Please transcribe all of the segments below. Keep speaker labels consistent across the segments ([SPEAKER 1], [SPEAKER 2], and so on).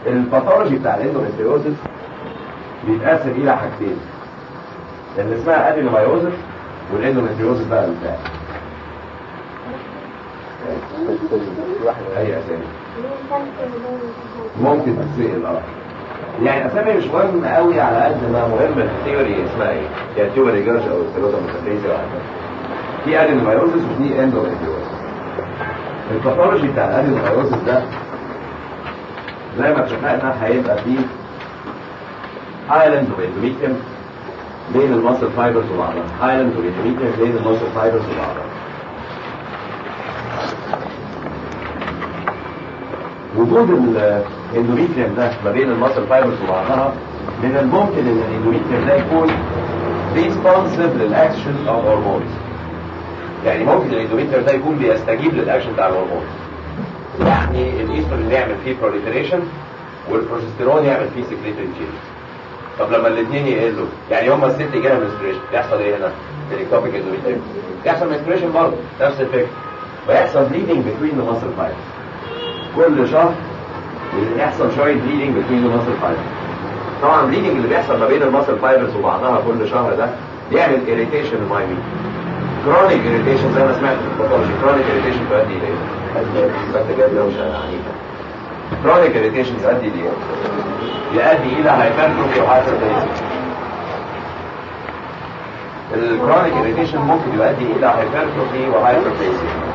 [SPEAKER 1] الباثولوجي بتاع الاندوميتريوزس بيتقسم الى حاجتين اللي اسمها ادينومايوزس والاندوميتريوزس بقى بتاع اي اسامي ممكن تتسال اه يعني اسامي مش مهم قوي على قد ما مهم الثيوري اسمها ايه يعني ثيوري جرش او الثيروزا ميتافيزيا في ادينومايوزس وفي اندوميتريوزس الباثولوجي بتاع الادينومايوزس ده زي ما اتفقنا هيبقى فيه هايلاند واندوميتريوم بين الماسل فايبرز وبعضها هايلاند واندوميتريوم بين الماسل فايبرز وبعضها وجود الاندوميتريوم ده ما بين الماسل فايبرز وبعضها من الممكن ان الاندوميتريوم ده يكون ريسبونسيف للاكشن اوف هرمونز يعني ممكن الاندوميتريوم ده يكون بيستجيب للاكشن بتاع الهرمون يعني الايستروجين يعمل فيه بروليفريشن والبروجستيرون يعمل فيه سكريتري تشينج طب لما الاثنين يقلوا يعني هما الست جالها منستريشن يحصل ايه هنا في الاكتوبيك اندوميتريوم يحصل منستريشن برضه نفس الفكره ويحصل بليدنج بتوين ذا ماسل فايبرز كل شهر يحصل شويه بليدنج بتوين ذا ماسل فايبرز طبعا البليدنج اللي بيحصل ما بين الماسل فايبرز وبعضها كل شهر ده يعمل اريتيشن المايمين كرونيك اريتيشن زي ما سمعت في الباثولوجي كرونيك اريتيشن تؤدي الى ايه؟ انت جايب دوشه عنيفه كرونيك اريتيشن يؤدي الى يؤدي الى هايبرتروفي وهايبرتروفي الكرونيك اريتيشن ممكن يؤدي الى هايبرتروفي وهايبرتروفي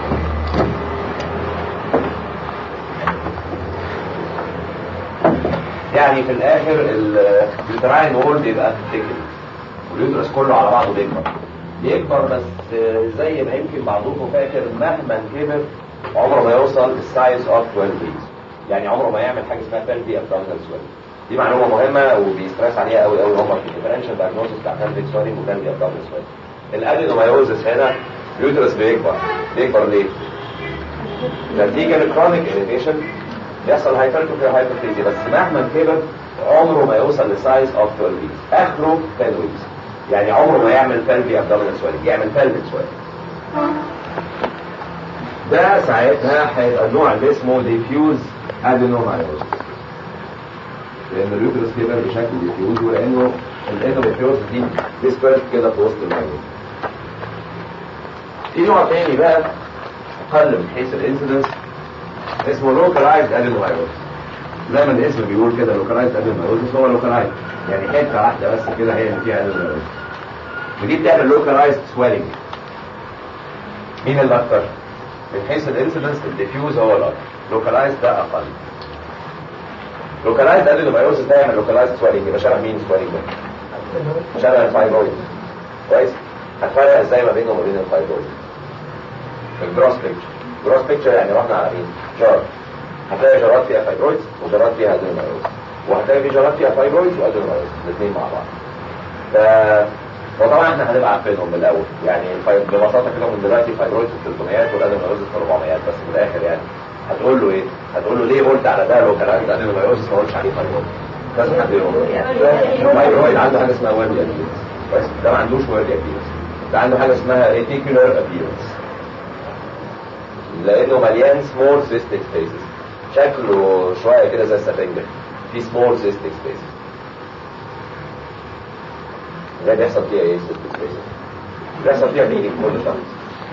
[SPEAKER 1] يعني في الاخر البراين وورد يبقى تكل واليوترس كله على بعضه بيكبر بيكبر بس زي ما يمكن بعضكم فاكر مهما كبر عمره ما يوصل السايز اوف 12 ويكس يعني عمره ما يعمل حاجه اسمها بلفي ابدومينال سويلنج دي معلومه مهمه وبيستريس عليها قوي قوي هم في الديفرنشال دايجنوستس بتاع بلفيك سويلنج وبلفي ابدومينال سويلنج الادينومايوزس هنا اليوترس بيكبر بيكبر ليه؟ نتيجه للكرونيك اريتيشن يحصل هايبرتروفي وهايبرتيزي بس مهما كبر عمره ما يوصل لسايز اوف 12 ويكس اخره 10 ويكس يعني عمره ما يعمل بلفي ابدومينال سويلنج يعمل بلفيك سويلنج ده ساعتها هيبقى النوع اللي اسمه ديفيوز ادينومايوزس لان اليوترس كبر بشكل ديفيوز ولانه الاندوميتريوز دي ديسبرت كده في وسط المايوز في نوع تاني بقى اقل من حيث الانسيدنس اسمه لوكالايزد ادينومايوزس زي ما الاسم بيقول كده لوكالايزد ادينومايوزس هو لوكالايزد يعني حته واحده بس كده هي اللي فيها ادينومايوزس ودي بتعمل لوكالايزد سويلنج مين اللي اكتر؟ من حيث الانسيدنس الديفيوز هو الاكتر لوكالايزد ده اقل لوكالايزد ادينومايوزس ده يعمل لوكالايزد سويلنج يبقى شبه مين سويلنج ده؟ شبه الفايبرويد كويس؟ هتفرق ازاي ما بينه وما بين الفايبرويد؟ في الجروس بيكتشر جروس بيكتشر يعني رحنا على مين؟ جار هتلاقي جارات فيها فايبرويدز وجارات فيها ادينومايوزس وهتلاقي في جارات فيها فايبرويدز وادينومايوزس الاثنين مع بعض ف وطبعا احنا هنبقى عارفينهم من الاول يعني ببساطه كده من دلوقتي فايبرويدز في 300 والادينومايوزس في 400 بس في الاخر يعني هتقول له ايه؟ هتقول له ليه قلت على ده لو كان عنده ادينومايوزس ما قلتش عليه فايبرويد لازم حد يقول فايبرويد عنده حاجه اسمها ويرلي ابيرنس كويس ده ما عندوش ويرلي ابيرنس ده عنده حاجه اسمها ريتيكولار ابيرنس لانه مليان سمول سيستيك سبيسز شكله شويه كده زي السفنجه في سمول سيستيك سبيسز ده بيحصل فيها ايه سيستيك سبيسز بيحصل فيها بيلينج كل شهر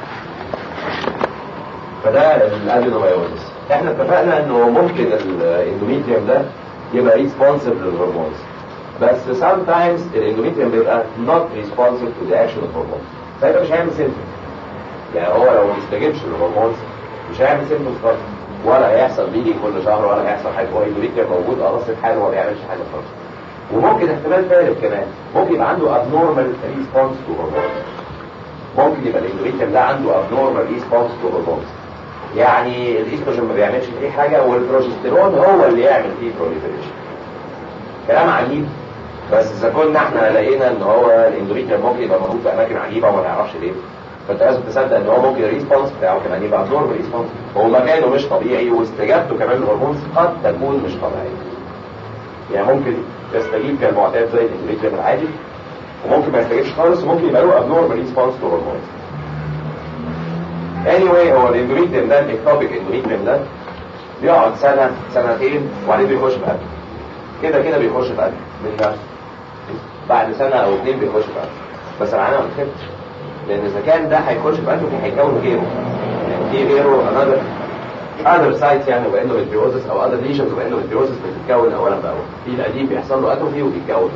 [SPEAKER 1] فده الادينومايوزس احنا اتفقنا انه ممكن الاندوميتريوم ده يبقى ريسبونسيف للهرمونز بس sometimes الاندوميتريوم بيبقى not responsive to the action of hormones فيبقى مش هيعمل سيمتوم يعني هو لو ما بيستجيبش للهرمونز مش هيعمل سيمتوم خالص ولا هيحصل بيجي كل شهر ولا هيحصل حاجه هو الاندوميتريوم موجود اه في حاله وما بيعملش حاجه خالص وممكن احتمال ثالث كمان ممكن يبقى عنده abnormal response to hormones ممكن يبقى الاندوميتريوم ده عنده abnormal response to hormones يعني الايستروجين ما بيعملش فيه حاجه والبروجستيرون هو اللي يعمل فيه بروليفريشن كلام عجيب بس اذا كنا احنا لقينا ان هو الاندوميتريوم ممكن يبقى موجود في اماكن عجيبه وما نعرفش ليه فانت لازم تصدق ان هو ممكن الريسبونس بتاعه كمان يبقى ابنورمال ريسبونس هو مكانه مش طبيعي واستجابته كمان للهرمونز قد تكون مش طبيعيه يعني ممكن يستجيب كالمعتاد زي الاندوميتريوم العادي وممكن ما يستجيبش خالص وممكن يبقى له ابنورمال ريسبونس تو هرمونز anyway هو الاندوميتريوم ده الاكتوبيك اندوميتريوم ده بيقعد سنه سنتين وبعدين بيخش في قلب كده كده بيخش في قلب من نفسه بعد سنه او اتنين بيخش في قلب بس العينه ما بتخفش لان اذا كان ده هيخش في قلبه هيكون غيره يعني في غيره another other sites يعني وانومتريوزس او other lesions وانومتريوزس بتتكون اولا باول في القديم بيحصل له اتروفي وبيتكون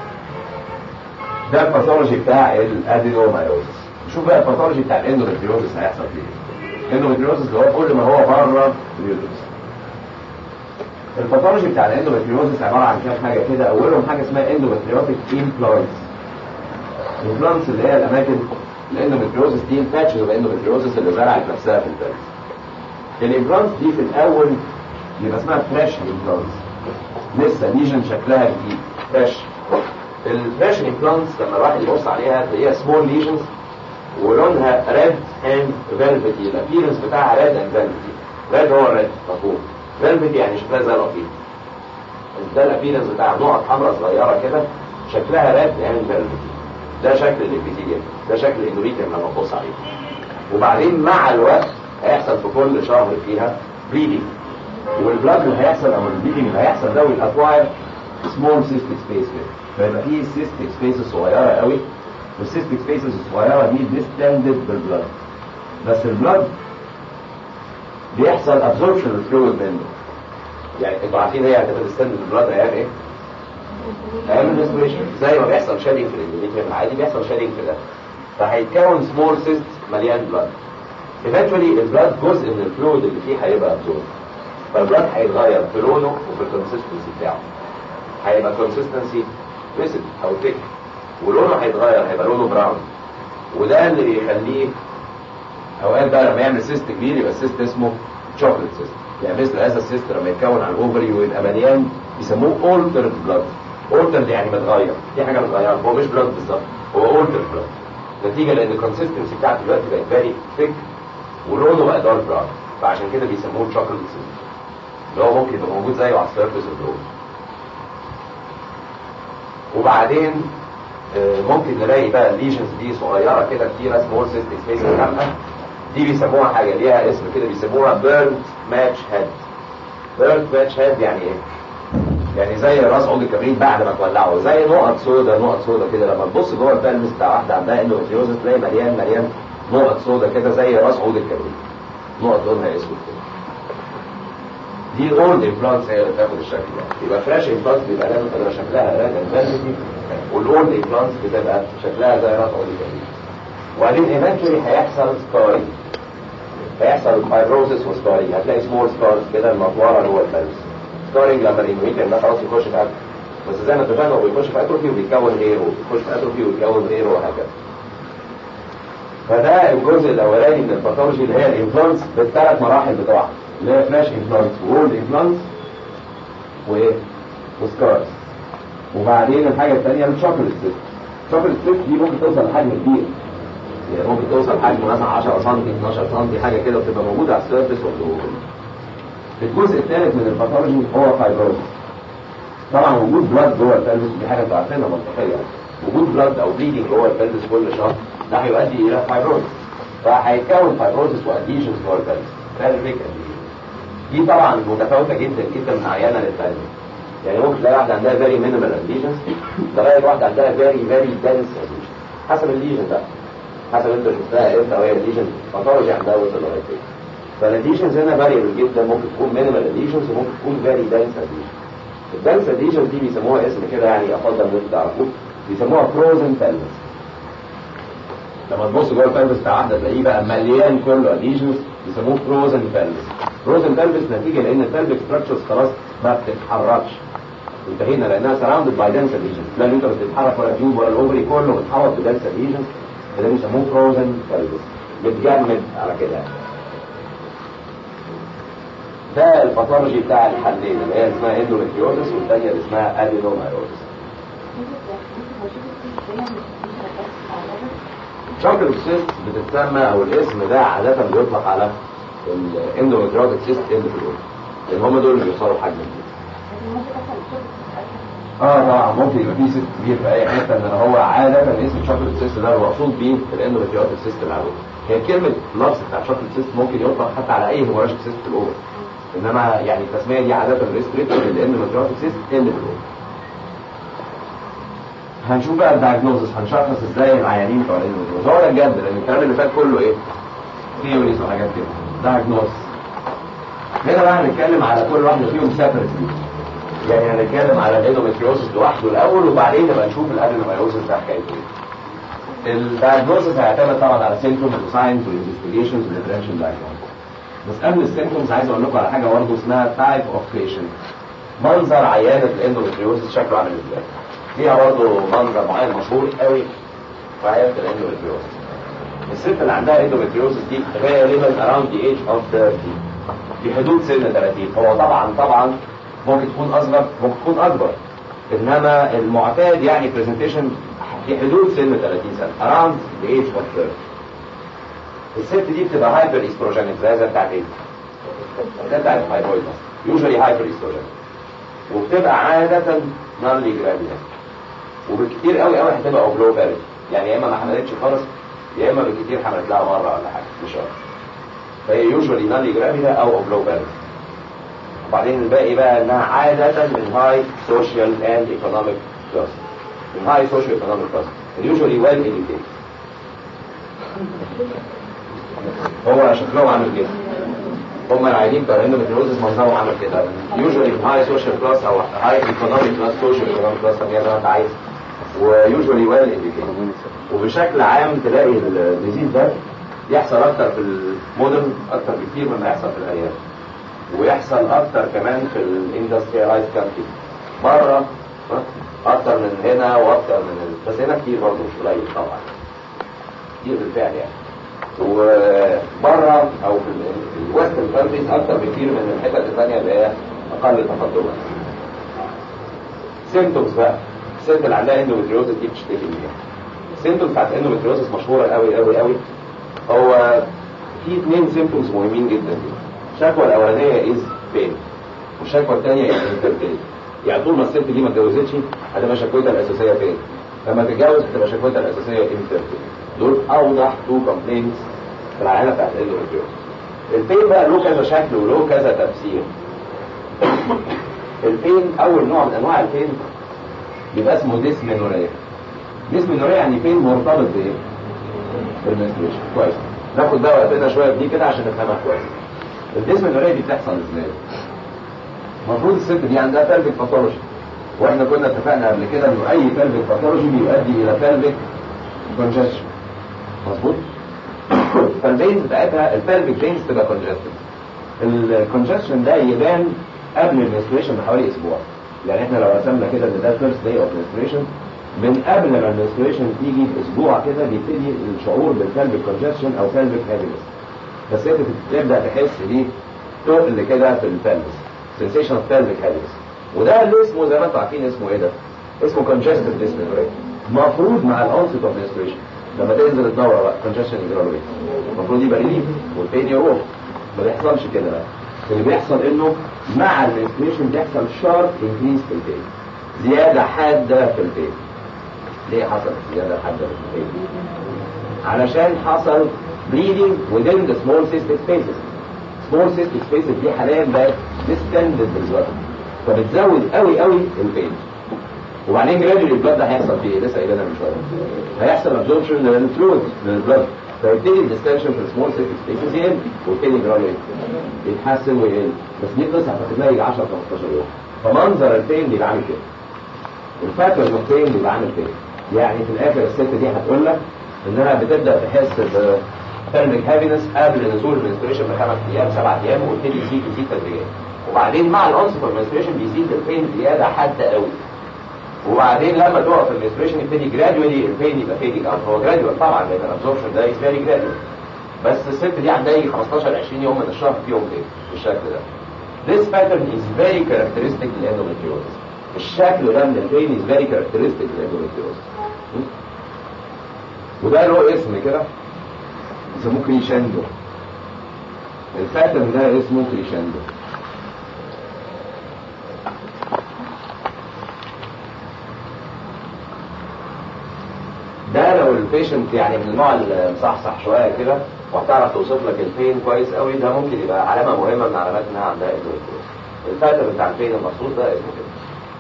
[SPEAKER 1] ده الباثولوجي بتاع الادينومايوزس شوف بقى الباثولوجي بتاع الاندومتريوزس هيحصل فيه الاندومتريوزس اللي هو كل ما هو بره اليوترس الباثولوجي بتاع الاندومتريوزس عباره عن كام حاجه كده اولهم حاجه اسمها اندومتريوتيك امبلانتس الامبلانتس اللي هي الاماكن الاندومتريوزس دي الباتشز الاندومتريوزس اللي زرعت نفسها في البلد الامبلانتس دي في الاول يبقى اسمها فريش امبلانتس لسه ليجن شكلها جديد فريش الفريش امبلانتس لما الواحد يبص عليها تلاقيها سمول ليجنز ولونها ريد اند فيلفتي الابيرنس بتاعها ريد اند فيلفتي ريد هو الريد مفهوم فيلفتي يعني شكلها زي القطيع ده الابيرنس بتاع نقط حمراء صغيره كده شكلها ريد اند فيلفتي ده شكل الابيثيليوم ده شكل الاندوريتيوم لما تبص عليه وبعدين مع الوقت هيحصل في كل شهر فيها بليدنج والبلاد اللي هيحصل او البليدنج اللي هيحصل ده ويأكواير سمول سيستيك سبيس كده فيبقى فيه سيستيك سبيس صغيره قوي والسيستيك سبيسز الصغيره دي ديستندد بالبلاد بس البلاد بيحصل ابزوربشن الفلويد منه يعني انتوا عارفين هي هتبقى ديستندد بالبلاد ايام ايه؟ ايام الريسبريشن زي ما بيحصل شادنج في الاندوميتريوم العادي بيحصل شادنج في ده فهيتكون سمول سيست مليان بلاد eventually البلاد جزء من الفلويد اللي فيه هيبقى ابزورب فالبلاد هيتغير في لونه وفي الكونسستنسي بتاعه هيبقى كونسستنسي فيسد او تيك ولونه هيتغير هيبقى لونه براون وده اللي بيخليه اوقات بقى لما يعمل سيست كبير يبقى السيست اسمه شوكليت سيست يعني مثل هذا السيست لما يتكون على الاوفري ويبقى مليان يسموه اولترد بلاد اولترد يعني متغير في حاجه متغيره هو مش بلاد بالظبط هو اولترد بلاد نتيجه لان الكونسستنسي بتاعته دلوقتي بقت فيري ثيك ولونه بقى دارك براون فعشان كده بيسموه شوكليت سيست اللي هو ممكن يبقى موجود زيه على السيرفيس الدول وبعدين ممكن نلاقي بقى الليجنز دي صغيره كده كتيره سمول سيستيك سبيس كامله دي بيسموها حاجه ليها اسم كده بيسموها بيرنت ماتش هيد بيرنت ماتش هيد يعني ايه؟ يعني زي راس عود الكبريت بعد ما تولعه زي نقط سودا نقط سودا كده لما تبص جوه البلمس بتاع واحده عندها اندوميتريوزس تلاقي مليان مليان نقط سودا كده زي راس عود الكبريت نقط لونها اسود كده دي الاولد امبلانتس هي اللي بتاخد الشكل ده يبقى فريش امبلانتس بيبقى لازم تبقى شكلها راد انفيرسيتي والاولد امبلانتس بتبقى شكلها زي راس عود الكبريت وبعدين ايفنتشولي هيحصل سكاري هيحصل فايبروسيس وسكاري هتلاقي سمول سكارز كده المطوره جوه البلس سكارينج لما الانوميتر ده خلاص يخش في أكل. بس زي ما اتفقنا هو بيخش في اتروفي وبيكون غيره بيخش في اتروفي ويكون غيره وهكذا فده الجزء الاولاني من الباثولوجي اللي هي الانفلانس بالثلاث مراحل بتوعها اللي هي فلاش انفلانس وولد انفلانس وايه وسكارز وبعدين الحاجه الثانيه الشوكليت سيست الشوكليت سيست دي ممكن توصل لحجم كبير يعني ممكن توصل حجم مثلا 10 سم 12 سم حاجه كده بتبقى موجوده على السيرفيس والدهون الجزء الثالث من الباثولوجي هو فايبروزس طبعا وجود بلاد جوه البلفس دي حاجه انتوا عارفينها منطقيه وجود بلاد او بليدنج جوه البلفس كل شهر ده هيؤدي الى فايبروزس فهيكون فايبروزس واديشنز جوه البلفس ده الفكره دي دي طبعا متفاوته جدا جدا من عيانه للثانيه يعني ممكن تلاقي واحده عندها فيري مينيمال اديشنز لغايه واحده عندها فيري فيري دنس اديشن حسب الليجن بقى حسب انت شفتها امتى وهي الليجن باثولوجي عندها وصل لغايه ايه فالاديشنز هنا فاريبل جدا ممكن تكون مينيمال اديشنز وممكن تكون فيري دنس اديشن الدنس اديشنز دي بيسموها اسم كده يعني افضل ان انتوا تعرفوه بيسموها فروزن بلفس لما تبص جوه البلفس بتاع واحده تلاقيه بقى مليان كله اديشنز بيسموه فروزن بلفس فروزن بلفس نتيجه لان البلفيك ستراكشرز خلاص ما بتتحركش انتهينا لانها سراوندد باي دنس اديشنز لا انت بتتحرك ولا تيوب ولا الاوفري كله متحوط بدنس اديشنز ده بيسموه فروزن بلفس متجمد على كده يعني ده الباثولوجي بتاع الحلين اللي هي اسمها اندوميتريوزس والثانيه اللي اسمها ادينومايروزس شوكليت سيست بتتسمى او الاسم ده عادة بيطلق على الاندوميتريوتيك سيست اللي في الأذن لان هم دول اللي بيوصلوا حجم كبير اه طبعا ممكن يبقى فيه سيست كبير في اي حته ان هو عاده اسم شوكليت سيست ده المقصود بيه في الاندوميتريوتيك سيست العادي هي كلمه اللفظ بتاع شوكليت سيست ممكن يطلق حتى على اي هيموراجيك سيست في الاوفر انما يعني التسميه دي عاده ريستريكت للاندوميتريوتيك سيست اللي في الأوضة. هنشوف بقى الدايجنوزس هنشخص ازاي العيانين بتوع الاندوميتريوز هو ده بجد لان الكلام اللي فات كله ايه؟ ثيوريز وحاجات كده دايجنوز هنا بقى هنتكلم على كل واحده فيهم سيبريتلي يعني هنتكلم على الاندوميتريوزس لوحده الاول وبعدين نبقى نشوف الادينومايوزس ده حكايته ايه الدايجنوزس هيعتمد طبعا على سيمتومز وساينز وانفستيجيشنز وديفرنشال دايجنوز بس قبل السيمتومز عايز اقول لكم على حاجه برضه اسمها تايب اوف بيشنت منظر عيانه الاندوميتريوزس شكله عامل ازاي فيها برضه منظر معين مشهور قوي في عيانه الاندوميتريوزس الست اللي عندها اندوميتريوزس دي غالبا اراوند ذا ايج اوف 30 في حدود سن 30 هو طبعا طبعا ممكن تكون اصغر ممكن تكون اكبر انما المعتاد يعني برزنتيشن في حدود سن 30 سنه around the age of 30 الست دي بتبقى هايبر استروجينيك زي زي بتاعت ايه؟ ده بتاعت الهايبويد يوجوالي هايبر استروجينيك وبتبقى عادة نارلي جراديا وبكتير قوي قوي هتبقى اوبلو بارد يعني يا اما ما حملتش خالص يا اما بالكتير حملت لها مره ولا حاجه مش اكتر فهي يوجوالي نارلي جراديا او اوبلو بارد وبعدين الباقي بقى انها عادة من هاي سوشيال اند ايكونوميك كلاس من هاي سوشيال ايكونوميك كلاس يوجوالي ويل educated هو شكلهم عامل كده هم العيانين بتوع الاندوميتريوزس منظرهم عامل كده يوجوالي من هاي سوشيال كلاس او هاي ايكونوميك كلاس سوشيال ايكونوميك كلاس زي ما انت عايز ويوجوالي ويل educated وبشكل عام تلاقي الديزيز ده يحصل اكتر في المودرن اكتر بكتير مما يحصل في الارياف ويحصل اكتر كمان في الاندستريالايز كانتري بره اكتر من هنا واكتر من ال... بس هنا كتير برضه مش قليل طبعا كتير بالفعل يعني وبره او في الويسترن كانتريز اكتر بكتير من الحتت الثانيه اللي هي اقل تقدما سيمتومز بقى الست اللي عندها اندوميتريوزس دي بتشتكي منها السيمتومز بتاعت الاندوميتريوزس مشهوره قوي قوي قوي هو في اثنين سيمتومز مهمين جدا جدا الشكوى الاولانيه از بين والشكوى الثانيه از انتربين يعني طول ما الست دي ما اتجوزتش هتبقى شكوتها الاساسيه فين لما تتجوز هتبقى شكوتها الاساسيه انتربين دول اوضح تو كومبلينتس في العينه بتاعت الاندوميتريوز البين بقى له كذا شكل وله كذا تفسير البين اول نوع من انواع البين بيبقى اسمه ديسمينوريا ديسمينوريا يعني بين مرتبط بايه؟ بالمنستريشن كويس ناخد بقى وقتنا شويه دي كده عشان نفهمها كويس الديسمينوريا دي بتحصل ازاي؟ المفروض الست دي عندها بلفيك باثولوجي واحنا كنا اتفقنا قبل كده انه اي بلفيك باثولوجي بيؤدي الى بلفيك كونجستشن مظبوط؟ فالفينز بتاعتها البلفيك فينز تبقى كونجستد الكونجستشن ده يبان قبل المنستريشن بحوالي اسبوع يعني احنا لو رسمنا كده ان ده فيرست داي اوف منستريشن من قبل ما المنستريشن تيجي باسبوع كده بيبتدي الشعور بالبلفيك كونجستشن او بلفيك هابينس بس انت تبدا تحس بيه تقل كده في البلفس sensation of pelvic heaviness وده اللي اسمه زي ما انتم عارفين اسمه ايه ده؟ اسمه congestive dysmenorrhea المفروض مع الانست اوف menstruation لما تنزل الدوره بقى congestion يجرى له ايه؟ المفروض يبقى ريليف والبين يروح ما بيحصلش كده بقى اللي بيحصل انه مع المنستريشن بيحصل شارب انكريز في البين زياده حاده في البين ليه حصل زياده حاده في البين؟ علشان حصل bleeding within the small cystic spaces small cystic spaces دي حاليا بقت distended بالظبط فبتزود قوي قوي البين وبعدين جرادولي البلد ده هيحصل فيه ايه لسه قايلينها من شويه هيحصل ابزوربشن للفلويد من البلد فيبتدي الديستنشن في السمول سيستم سبيسز يقل ويبتدي جرادولي يتحسن ويقل بس دي قصه هتاخد لها 10 15 يوم فمنظر البين بيبقى عامل كده الفاتر البين بيبقى عامل كده يعني في الاخر الست دي هتقول لك انها بتبدا تحس ب pelvic heaviness قبل نزول المنستريشن بخمس ايام سبع ايام ويبتدي يزيد يزيد تدريجيا وبعدين مع الانست اوف المنستريشن بيزيد البين زياده حاده قوي وبعدين لما تقف المنستريشن يبتدي جرادولي البين يبقى فيدنج اوت هو جرادوال طبعا لان الابزوربشن ده از فيري جرادوال بس الست دي عندها يجي 15 20 يوم من الشهر فيهم بين بالشكل ده This pattern is very characteristic للأندوميتريوزس الشكل ده من البين is very characteristic للأندوميتريوزس وده له اسم كده يسموه كريشندو الفاتن ده اسمه كريشندو ده لو البيشنت يعني من النوع المصحصح شويه كده وهتعرف توصف لك البين كويس قوي ده ممكن يبقى علامه مهمه من علامات انها عندها اندوميتريوز الفاتر بتاع البين المخصوص ده اسمه كده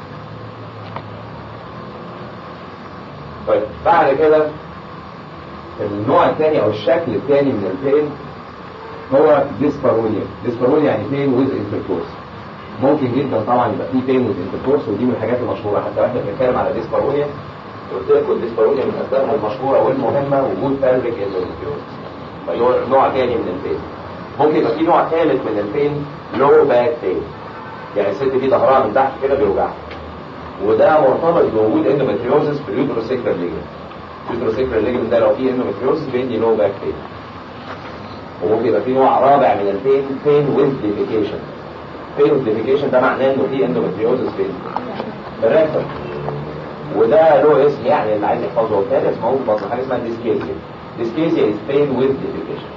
[SPEAKER 1] طيب بعد كده النوع الثاني او الشكل الثاني من البين هو ديسبارونيا ديسبارونيا يعني بين ويز انتركورس ممكن جدا طبعا يبقى في بين ويز انتركورس ودي من الحاجات المشهوره حتى واحنا بنتكلم على ديسبارونيا قلت لكم الديسبارونيا من اسبابها المشهوره والمهمه وجود بلفيك اندوميتريوز نوع ثاني من البين ممكن يبقى في نوع ثالث من البين لو باك بين يعني الست دي ظهرها من تحت كده بيوجعها وده مرتبط بوجود اندوميتريوزس في اليوتروسيكلر ليجمنت اليوتروسيكلر ليجمنت ده لو فيه اندوميتريوزس بيدي لو باك بين وممكن يبقى في نوع رابع من البين بين ويز ديفيكيشن بين ويز ديفيكيشن ده معناه انه في اندوميتريوزس بين الريكتر وده له اسم يعني اللي عايز يحفظه هو تاني اسمه بس حاجه اسمها ديسكيزيا ديسكيزيا از بين ويز ديفيكيشن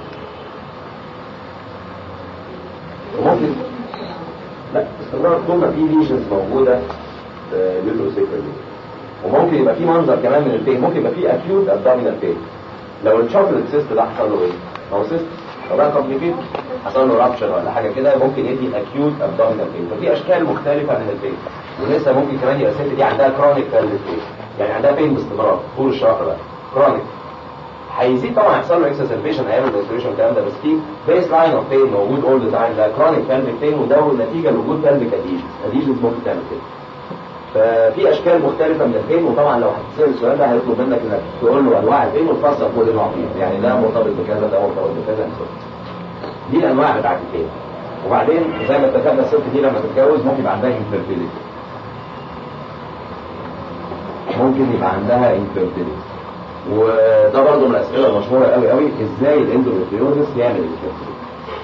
[SPEAKER 1] وممكن لا استمرار طول ما في ليجنز موجوده في اليوتروسيكلر وممكن يبقى في منظر كمان من البين ممكن يبقى في اكيوت ابدومينال بين لو الشوكليت سيست ده حصل له ايه؟ هو سيست طبعا كومبليكيت حصل له رابشر ولا حاجه كده ممكن يدي اكيوت ابدومينال بين ففي اشكال مختلفه من البين ولسه ممكن كمان يبقى الست دي عندها كرونيك بين يعني عندها بين باستمرار طول الشهر بقى كرونيك هيزيد طبعا يحصل له اكسسربيشن ايام الانستريشن الكلام ده بس في بيس لاين اوف بين موجود اول ذا تايم ده كرونيك بلفيك بين وده نتيجه لوجود بلفيك اديشنز اديشنز ممكن تعمل كده ففي اشكال مختلفه من البين وطبعا لو هتسال السؤال ده هيطلب منك انك تقول له انواع البين وتفسر كل نوع فيهم يعني ده مرتبط بكذا ده مرتبط بكذا دي الانواع بتاعت البين وبعدين زي ما اتفقنا الست دي لما تتجوز ممكن يبقى عندها انفيرتيليتي ممكن يبقى عندها انفيرتيليتي وده برضه من الاسئله المشهوره قوي قوي ازاي الاندوميتريوزس يعمل الانفيرتيليتي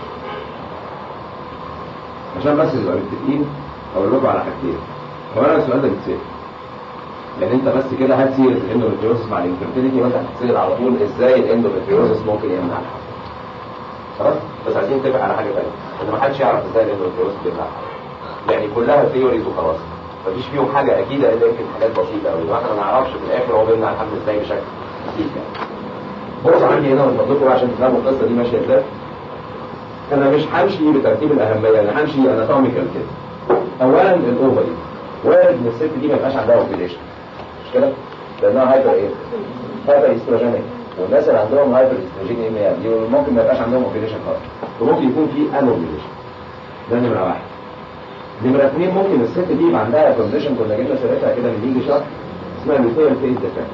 [SPEAKER 1] عشان بس نبقى متفقين اقول لكم على حاجتين اولا السؤال ده بيتسال لان انت بس كده هات سيره الاندوميتريوزس مع الانفيرتيليتي وانت هتتسال على طول ازاي الاندوميتريوزس ممكن يمنع الحمل خلاص بس عايزين نتفق على حاجه ثانيه ان ما حدش يعرف ازاي الاندوميتريوزس بيمنع الحمل يعني كلها ثيوريز وخلاص مفيش فيهم حاجه اكيده الا يمكن حاجات بسيطه قوي واحنا ما نعرفش في الاخر هو بيمنع الحمل ازاي بشكل بسيط يعني بص عندي هنا من فضلكم عشان تفهموا القصه دي ماشيه ازاي انا مش همشي بترتيب الاهميه انا همشي اناتوميكال كده اولا الاوفري وارد ان الست دي ما يبقاش عندها اوبيليشن مش كده؟ لانها هايبر ايه؟ هايبر استروجينيك والناس اللي عندهم هايبر استروجينيميا دي ممكن ما يبقاش عندهم اوبيليشن خالص وممكن يكون في ان اوبيليشن ده نمره واحد نمره اثنين ممكن الست دي يبقى عندها كونديشن كنا جبنا سيرتها كده من يجي شهر اسمها لوتير فيز ديفكت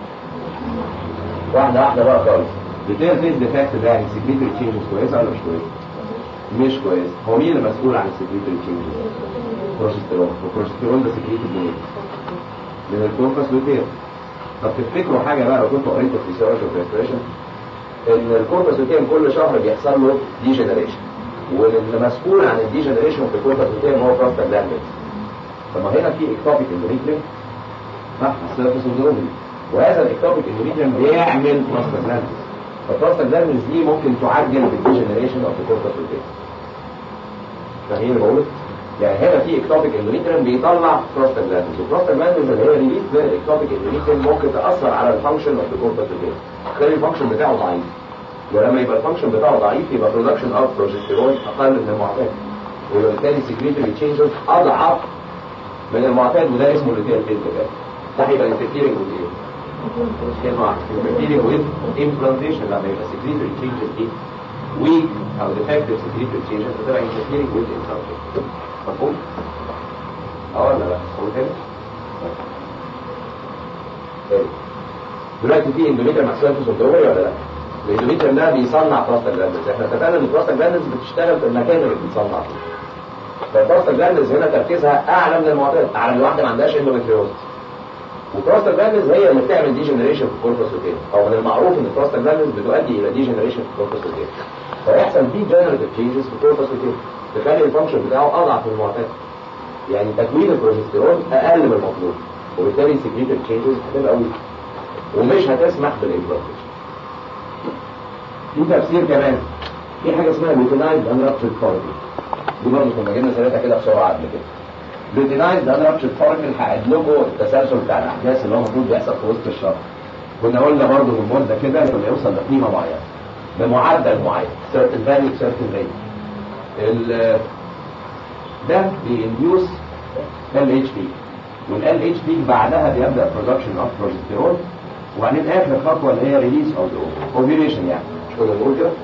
[SPEAKER 1] واحده واحده بقى خالص لوتير فيز ديفكت ده يعني سكريتري تشينجز كويسه ولا مش كويسه؟ مش كويس هو مين اللي مسؤول عن السكريتري تشينجز؟ بروجستيرون والبروجستيرون ده سكريتد منين؟ من الكوربس لوتير طب تفتكروا حاجه بقى لو كنتوا قريتوا في سيرش اوف ان الكوربس لوتير كل شهر بيحصل له ديجنريشن واللي مسؤول عن الديجنريشن في الكوربس لوتير هو بروستاجلاندين طب ما هنا في اكتوبيك اندوميتريم صح السيرفس اندوميتريم وهذا الاكتوبيك اندوميتريم بيعمل بروستاجلاندين فالبروستاجلاندين دي ممكن تعجل بالديجنريشن اوف الكوربس لوتير فاهمين اللي بقوله؟ يعني هنا في اكتوبيك اندوميتريم بيطلع بروستاجلاندز والبروستاجلاندز اللي هي ريليز من الاكتوبيك اندوميتريم ممكن تاثر على الفانكشن اوف الكوربس لوتير تخلي الفانكشن بتاعه ضعيف ولما يبقى الفانكشن بتاعه ضعيف يبقى برودكشن اوف بروجستيرون اقل من المعتاد وبالتالي سكريتري تشينجز اضعف من المعتاد وده اسمه لوتير فيز ده هيبقى انترفيرنج وذ ايه؟ كلمه انترفيرنج وذ امبلانتيشن لما يبقى سكريتري تشينجز دي ويك او ديفكتيف سكريتري تشينجز هتبقى انترفيرنج وذ امبلانتيشن مفهوم؟ اه ولا لا؟ قول تاني؟ تاني دلوقتي في اندوميتر محسوبه في الدوري ولا لا؟ الاندوميتر ده بيصنع بروستاجلاندز احنا اتفقنا ان البروستاجلاندز بتشتغل في المكان اللي بتصنع فيه فالبروستاجلاندز هنا تركيزها اعلى من المعتاد اعلى من واحده ما عندهاش اندوميتريوز والبروستاجلاندز هي اللي بتعمل ديجنريشن في الكوربس لوتير او من المعروف ان البروستاجلاندز بتؤدي الى ديجنريشن في الكوربس لوتير فيحصل دي جنريتيف تشينجز في الكوربس لوتير تخلي الفانكشن بتاعه اضعف من المعتاد يعني تكوين البروجستيرون اقل من المطلوب وبالتالي سكريتيف تشينجز هتبقى ويك ومش هتسمح بالامبلانتيشن في تفسير كمان في حاجه اسمها لوتينايز انرابتد فارمي دي برضه كنا جبنا سيرتها كده بسرعه قبل كده لوتينايز انرابتد فارمي هعد لكم التسلسل بتاع الاحداث اللي هو المفروض بيحصل في وسط الشهر كنا قلنا برضه في المده كده لما يوصل لقيمه معينه بمعدل معين certain value certain rate ال ده بينديوس ال اتش بي والال اتش بي بعدها بيبدا برودكشن اوف بروجستيرون وبعدين اخر خطوه اللي هي ريليس اوف اوفيوليشن يعني مش كنا بنقول كده؟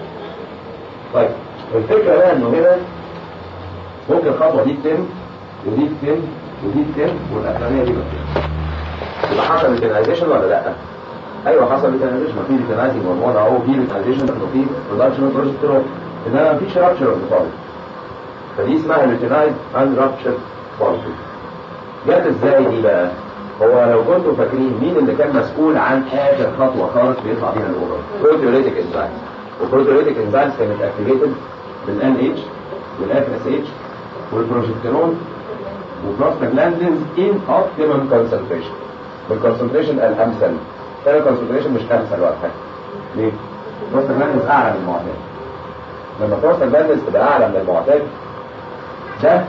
[SPEAKER 1] طيب الفكره بقى انه هنا ممكن الخطوه دي تتم ودي تتم ودي تتم والاخرانيه دي ما تتم يبقى حصل ريتنايزيشن ولا لا؟ ايوه حصل ريتنايزيشن ما في ريتنايزنج هرمون اهو في ريتنايزيشن انه في برودكشن اوف بروجستيرون انما ما فيش رابشر اوف فدي اسمها ريتنايز ان رابشر فوليكل جت ازاي دي بقى؟ هو لو كنتوا فاكرين مين اللي كان مسؤول عن اخر خطوه خالص بيطلع بيها الاوفر؟ بروتيوليتيك انزايمز والبروتيوليتيك انزايمز كانت اكتيفيتد بالان اتش والاف اس اتش والبروجستيرون وبروستاجلاندينز ان اوبتيمم كونسنتريشن بالكونسنتريشن الامثل كان الكونسنتريشن مش امثل ولا حاجه ليه؟ بروستاجلاندينز اعلى من المعتاد لما بروستاجلاندينز تبقى اعلى من المعتاد ده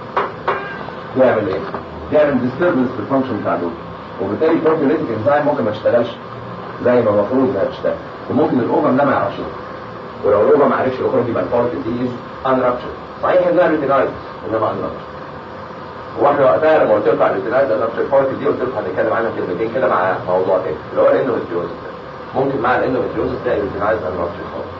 [SPEAKER 1] يعمل ايه؟ يعمل ديستربنس في الفانكشن بتاع دول وبالتالي البروتيوليتيك انزايم ممكن ما تشتغلش زي ما المفروض انها تشتغل وممكن الاوفر ده ما يعرفش يخرج ولو الاوفر ما عرفش يخرج يبقى البارت ديز ان رابشر صحيح انها ريتينايز انما ان رابشر واحنا وقتها لما قلت لكم على الريتينايز ان رابشر بارت دي قلت لكم هنتكلم عنها كلمتين كده مع موضوع تاني اللي هو الاندوميتريوزس ممكن مع الاندوميتريوزس تلاقي ريتينايز ان رابشر خالص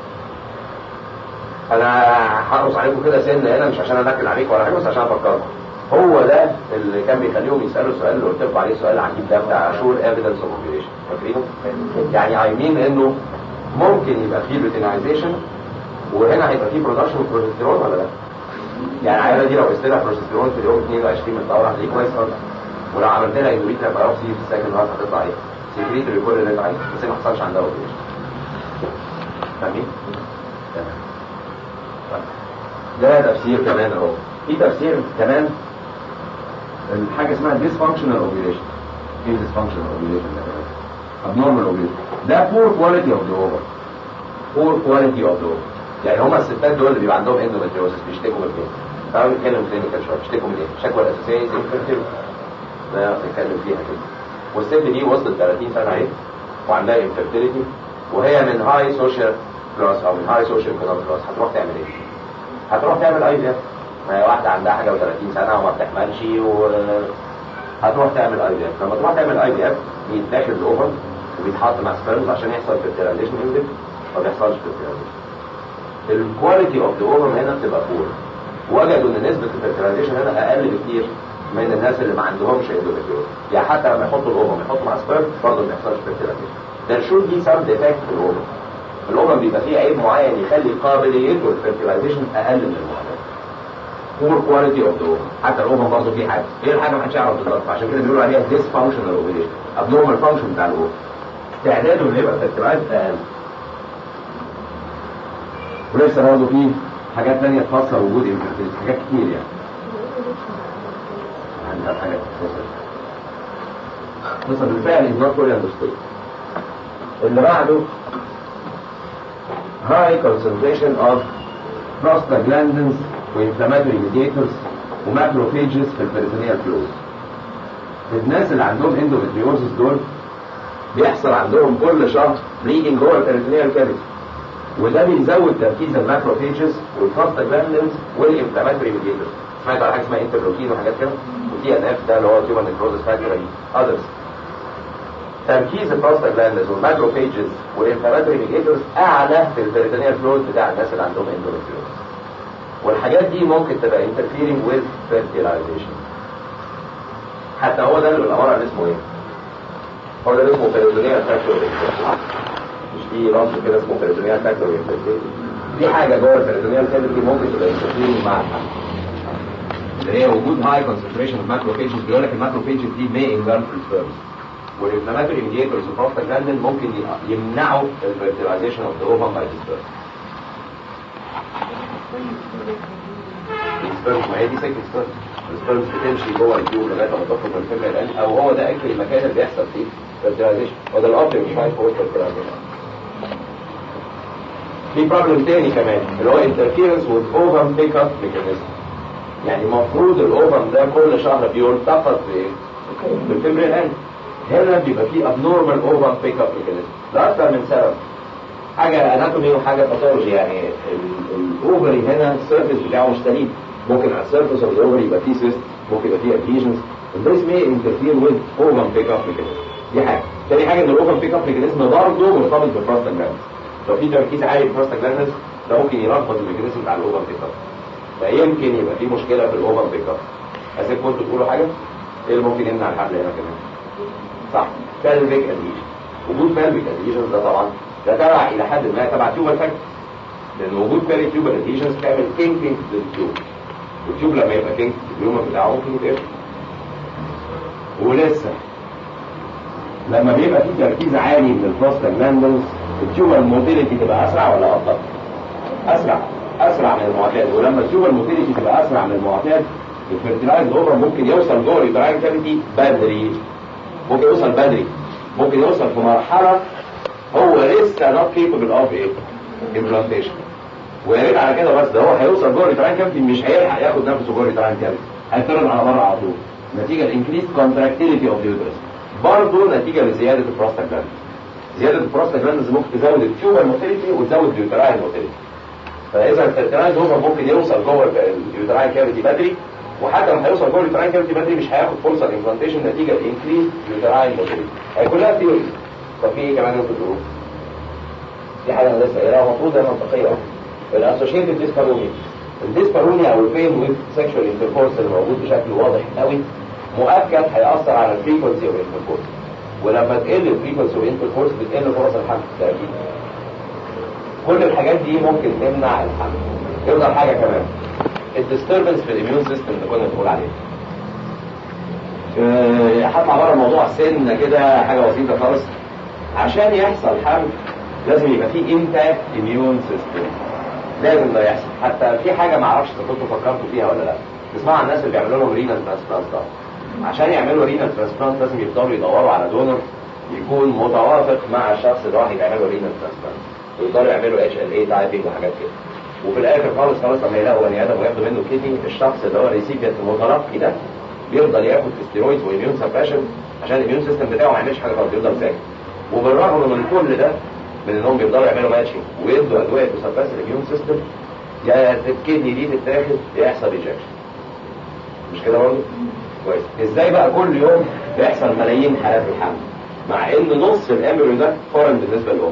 [SPEAKER 1] انا هقص عليكم كده سن هنا مش عشان انكد عليكم ولا حاجه بس عشان افكركم هو ده اللي كان بيخليهم يسالوا السؤال اللي قلت لكم عليه سؤال عجيب ده بتاع شور ايفيدنس اوف اوبيريشن فاكرينه؟ يعني عايمين انه ممكن يبقى فيه ريتينايزيشن وهنا هيبقى فيه برودكشن اوف بروجستيرون ولا لا؟ يعني العياده دي لو قست لها بروجستيرون في اليوم 22 من الدوره هتلاقيه كويس خالص ولو عملت لها اندوميتريال بايوبسي في السكند هارت هتطلع ايه؟ سكريتري كل اللي انت عايزه بس ما حصلش عندها اوبيريشن فاهمين؟ تمام ده تفسير كمان اهو في تفسير كمان الحاجه اسمها dysfunctional ovulation ايه dysfunctional ovulation ده كمان abnormal ovulation ده poor quality of the ovum poor quality of the ovum يعني هما الستات دول اللي بيبقى عندهم endometriosis بيشتكوا من ايه؟ تعالوا نتكلم كلينيكال شويه بيشتكوا من ايه؟ الشكوى الاساسيه infertility ده نتكلم فيها كده والست دي وصلت 30 سنه اهي وعندها infertility وهي من هاي سوشيال كلاس او من هاي سوشيال ايكونوميك كلاس هتروح تعمل ايه؟ هتروح تعمل اي في اف ما هي واحده عندها حاجه و30 سنه وما بتحملش و هتروح تعمل اي في اف لما تروح تعمل اي في اف بيتاخد الاوفر وبيتحط مع سبيرمز عشان يحصل فيرتيلايزيشن اندكس ما بيحصلش فيرتيلايزيشن الكواليتي اوف ذا اوفر هنا بتبقى بور وجدوا ان نسبه الفيرتيلايزيشن هنا اقل بكتير من الناس اللي ما عندهمش اندوميتريوز يعني حتى لما يحطوا الاوفر يحطوا مع سبيرم برضه ما بيحصلش فيرتيلايزيشن ده شود بي سام ديفكت في الاوفر الاوفر بيبقى فيه عيب معين يخلي قابليته للفيرتيلايزيشن اقل من المعتاد بور كواليتي اوف ذا حتى الاوفر برضه فيه حاجه ايه الحاجه ما حدش يعرف بالظبط عشان كده بيقولوا عليها ديس فانكشنال اوفيليشن ابنورمال فانكشن بتاع الاوفر استعداده انه يبقى فيرتيلايز اقل ولسه برضه في حاجات ثانيه تفسر وجود انفيرتيليتي حاجات كتير يعني عندنا حاجات تفسر مثلا بالفعل از نوت فولي اندرستود اللي بعده high concentration of prostaglandins وانفلاماتوري ميديتورز وماكروفيجز في البريتونيال فلويد الناس اللي عندهم اندوميتريوزس دول بيحصل عندهم كل شهر بليدنج جوه البريتونيال كافيتي وده بيزود تركيز الماكروفيجز والبروستاجلاندينز والانفلاماتوري ميديتورز سمعت على حاجه اسمها انترلوكين وحاجات كده وتي ان اف ده اللي هو تيومر نيكروزس فاكتور اذرز تركيز البروستاجلاندينز والماكروفيجز والانفلاماتوري ميديتورز اعلى في البريتونيال فلويد بتاع الناس اللي عندهم اندوميتريوزس والحاجات دي ممكن تبقى interfering with fertilization حتى هو ده اللي بالعبارة عن اسمه ايه هو ده اللي اسمه peritoneal factor مش في رمز كده اسمه peritoneal factor دي حاجة جوه البريتونيال cavity ممكن تبقى interfering مع الحمل اللي هي وجود high concentration of macrophages بيقول لك الماكروفيجز دي may engulf the sperm والانفلاماتوري ميديتورز وبروستاجلاندين ممكن يمنعوا الفيرتيلايزيشن اوف ذا اوفم باي the السبيرمز ما هي دي سكن السبيرمز السبيرمز بتمشي جوه التيوب لغايه ما تخرج من الفيميل الان او هو ده اكل المكان اللي بيحصل فيه فيرتيلايزيشن وده الاب مش عايز هو الفيرتيلايزيشن في بروبلم تاني كمان اللي هو انترفيرنس وذ اوفم بيك اب ميكانيزم يعني المفروض الاوفم ده كل شهر بيلتقط بالفيميل الان هنا بيبقى فيه ابنورمال اوفم بيك اب ميكانيزم ده اكتر من سبب حاجه اناتومي وحاجه باثولوجي يعني الاوفري هنا السيرفيس بتاعه مش سليم ممكن على السيرفيس اوف الاوفري يبقى فيه سيست ممكن يبقى فيه ادهيجنز this may interfere with ovum pick up mechanism دي حاجه تاني حاجه ان الاوفم بيك اب ميكانيزم برضه مرتبط بالبروستاجلاندز لو في تركيز عالي في البروستاجلاندز ده ممكن يلخبط الميكانيزم بتاع الاوفم بيك اب فيمكن يبقى في مشكله في الاوفم بيك اب عايزين كنتوا تقولوا حاجه ايه اللي ممكن يمنع الحمل هنا كمان صح pelvic adhesion وجود pelvic adhesions ده طبعا ده تبع الى حد ما تبع تيوبر فاكتور لان وجود pelvic تيوبر adhesions بتعمل كينكينج للتيوب والتيوب لما يبقى كينك اليوم بتاعه ممكن يتقفل ولسه لما بيبقى في تركيز عالي من البروستاجلاندز التيوبر موتيليتي تبقى اسرع ولا ابطا؟ اسرع اسرع من المعتاد ولما التيوبر موتيليتي تبقى اسرع من المعتاد الفيرتلايز اوفر ممكن يوصل جوه اليوتراين كافيتي بدري ممكن يوصل بدري ممكن يوصل في مرحله هو لسه نوت كيبل اوف ايه؟ امبلانتيشن ويا ريت على كده بس ده هو هيوصل جوه اليوتراين كافيتي مش هيلحق ياخد نفسه جوه اليوتراين كافيتي هيطرد على بره على طول نتيجه الانكريس كونتراكتيليتي اوف اليوترس برضه نتيجه لزياده البروستاجلاند زياده البروستاجلاند ممكن تزود التيوبر موتيليتي وتزود اليوتراين موتيليتي فاذا الترتراين اوفر ممكن يوصل جوه اليوتراين كافيتي بدري وحتى لما هيوصل جوه اليوتراين كافيتي بدري مش هياخد فرصه الامبلانتيشن نتيجه لانكريس اليوتراين موتيليتي هي كلها ثيوري طب في ايه كمان ممكن تقول؟ دي حاجه انا لسه قايلها المفروض هي منطقيه اهو الاسوشيتد ديسبارونيا الديسبارونيا او البين ويز سيكشوال انتركورس اللي موجود بشكل واضح قوي مؤكد هيأثر على الفريكونسي اوف انتركورس ولما تقل الفريكونسي اوف انتركورس بتقل فرص الحمل ده اكيد كل الحاجات دي ممكن تمنع الحمل يفضل حاجه كمان الديستربنس في الاميون سيستم اللي كنا بنقول عليه أه هطلع بره موضوع السن كده حاجه بسيطه خالص عشان يحصل حمل لازم يبقى فيه انتاكت اميون سيستم لازم ده يحصل حتى في حاجه ما اعرفش اذا كنتوا فكرتوا فيها ولا لا تسمعوا عن الناس اللي بيعملوا لهم رينال ترانسبلانت عشان يعملوا رينال ترانسبلانت لازم يفضلوا يدوروا على دونر يكون متوافق مع الشخص اللي هو هيعملوا رينال ترانسبلانت ويقدروا يعملوا اتش ال اي تايبنج وحاجات كده وفي الاخر خالص خالص لما يلاقوا بني ادم وياخدوا منه كيدني الشخص اللي هو الريسيبيانت المتلقي ده بيفضل ياخد ستيرويدز واميون سبريشن عشان الاميون سيستم بتاعه ما يعملش حاجه خالص يفضل ساكت وبالرغم من كل ده من انهم بيفضلوا يعملوا ماتشنج ويدوا ادويه تسبرس الاميون سيستم يا الكدني دي تتاخد يحصل ايجكشن مش كده برضه؟ كويس ازاي بقى كل يوم بيحصل ملايين حالات الحمل مع ان نص الامبريو ده فورن بالنسبه للام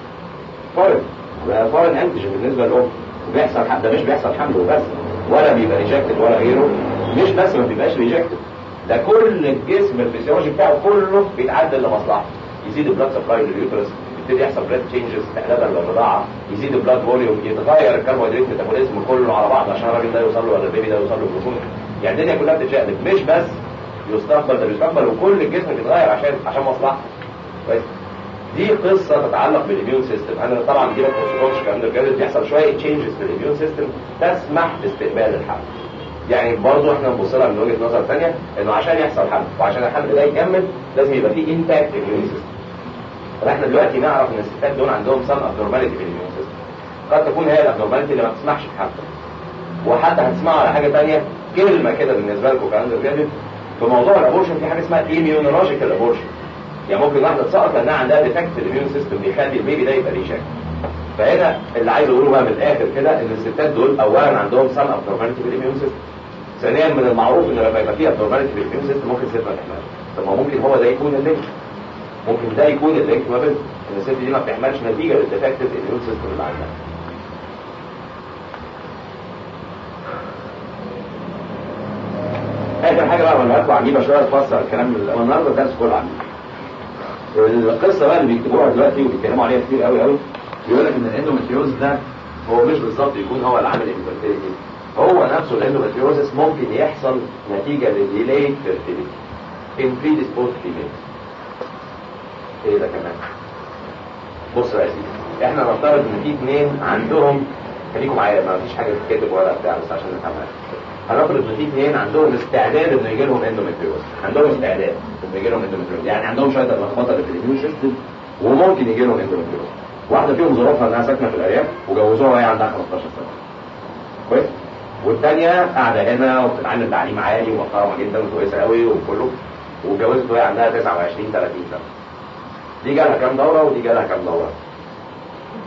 [SPEAKER 1] فورن فورن انتيجن بالنسبه للام وبيحصل حمل ده مش بيحصل حمل وبس ولا بيبقى ريجكتد ولا غيره مش بس ما بيبقاش ريجكتد ده كل الجسم الفسيولوجي بتاعه كله بيتعدل لمصلحته يزيد البلاد سبلاي لليوترس يبتدي يحصل بلاد تشينجز استعدادا للرضاعه يزيد البلاد فوليوم يتغير الكربوهيدرات ميتابوليزم كله على بعض عشان الراجل ده يوصل له ولا البيبي ده يوصل له بروتين يعني الدنيا كلها بتتشقلب مش بس يستقبل ده بيستقبل وكل الجسم بيتغير عشان عشان مصلحته كويس دي قصه تتعلق بالاميون سيستم انا طبعا دي ما تخصكمش الكلام ده بجد بيحصل شويه تشينجز في الاميون سيستم تسمح باستقبال الحمل يعني برضه احنا نبص لها من وجهه نظر ثانيه انه عشان يحصل حمل وعشان الحمل ده يكمل لازم يبقى فيه انتاكت اميون سيستم فاحنا دلوقتي نعرف ان الستات دول عندهم سم ابنورماليتي في الاميون سيستم قد تكون هي الابنورماليتي اللي ما بتسمحش بحمل وحتى هتسمعوا على حاجه ثانيه كلمه كده بالنسبه لكم كاندر جادد في موضوع الابورشن في حاجه اسمها ايميونولوجيكال ابورشن يعني ممكن واحده تسقط لانها عندها ديفكت في الاميون سيستم بيخلي البيبي ده يبقى ريجكت فهنا اللي عايز اقوله بقى من الاخر كده ان الستات دول اولا عندهم سم ابنورماليتي في الاميون سيستم ثانيا من المعروف ان لما يبقى فيه ابنورماليتي في الاميون سيستم ممكن الست ما تحملش طب ما ممكن هو ده يكون اللينك ممكن ده يكون اللينك ما بين ان الست دي ما بتحملش نتيجه للديفكت الاميون سيستم اللي عندها اخر حاجه بقى ولا لكم عجيبه شويه تفسر الكلام اللي النهارده الدرس كله عجيب القصه بقى اللي بيكتبوها دلوقتي وبيتكلموا عليها كتير قوي قوي بيقول لك ان الاندومتريوز ده هو مش بالظبط يكون هو اللي عامل الانفيرتيليتي هو نفسه الاندومتريوزس ممكن يحصل نتيجه لديلي فيرتيليتي ان بري ديسبوز فيميل ايه ده كمان بص يا سيدي احنا نفترض ان في اثنين عندهم خليكم معايا ما فيش حاجه تتكتب ولا بتاع بس عشان نفهمها هنفرض ان في اثنين عندهم استعداد انه يجي لهم اندومتريوز عندهم استعداد انه يجي لهم اندومتريوز يعني عندهم شويه اللخبطه اللي في الاميون سيستم وممكن يجي لهم اندومتريوز واحده فيهم ظروفها انها ساكنه في الارياف وجوزوها وهي عندها 15 سنه كويس والثانيه قاعده هنا وبتتعلم تعليم عالي ومحترمه جدا وكويسه قوي وكله واتجوزت وهي عندها 29 30 سنه دي جالها كام دوره ودي جالها كام دوره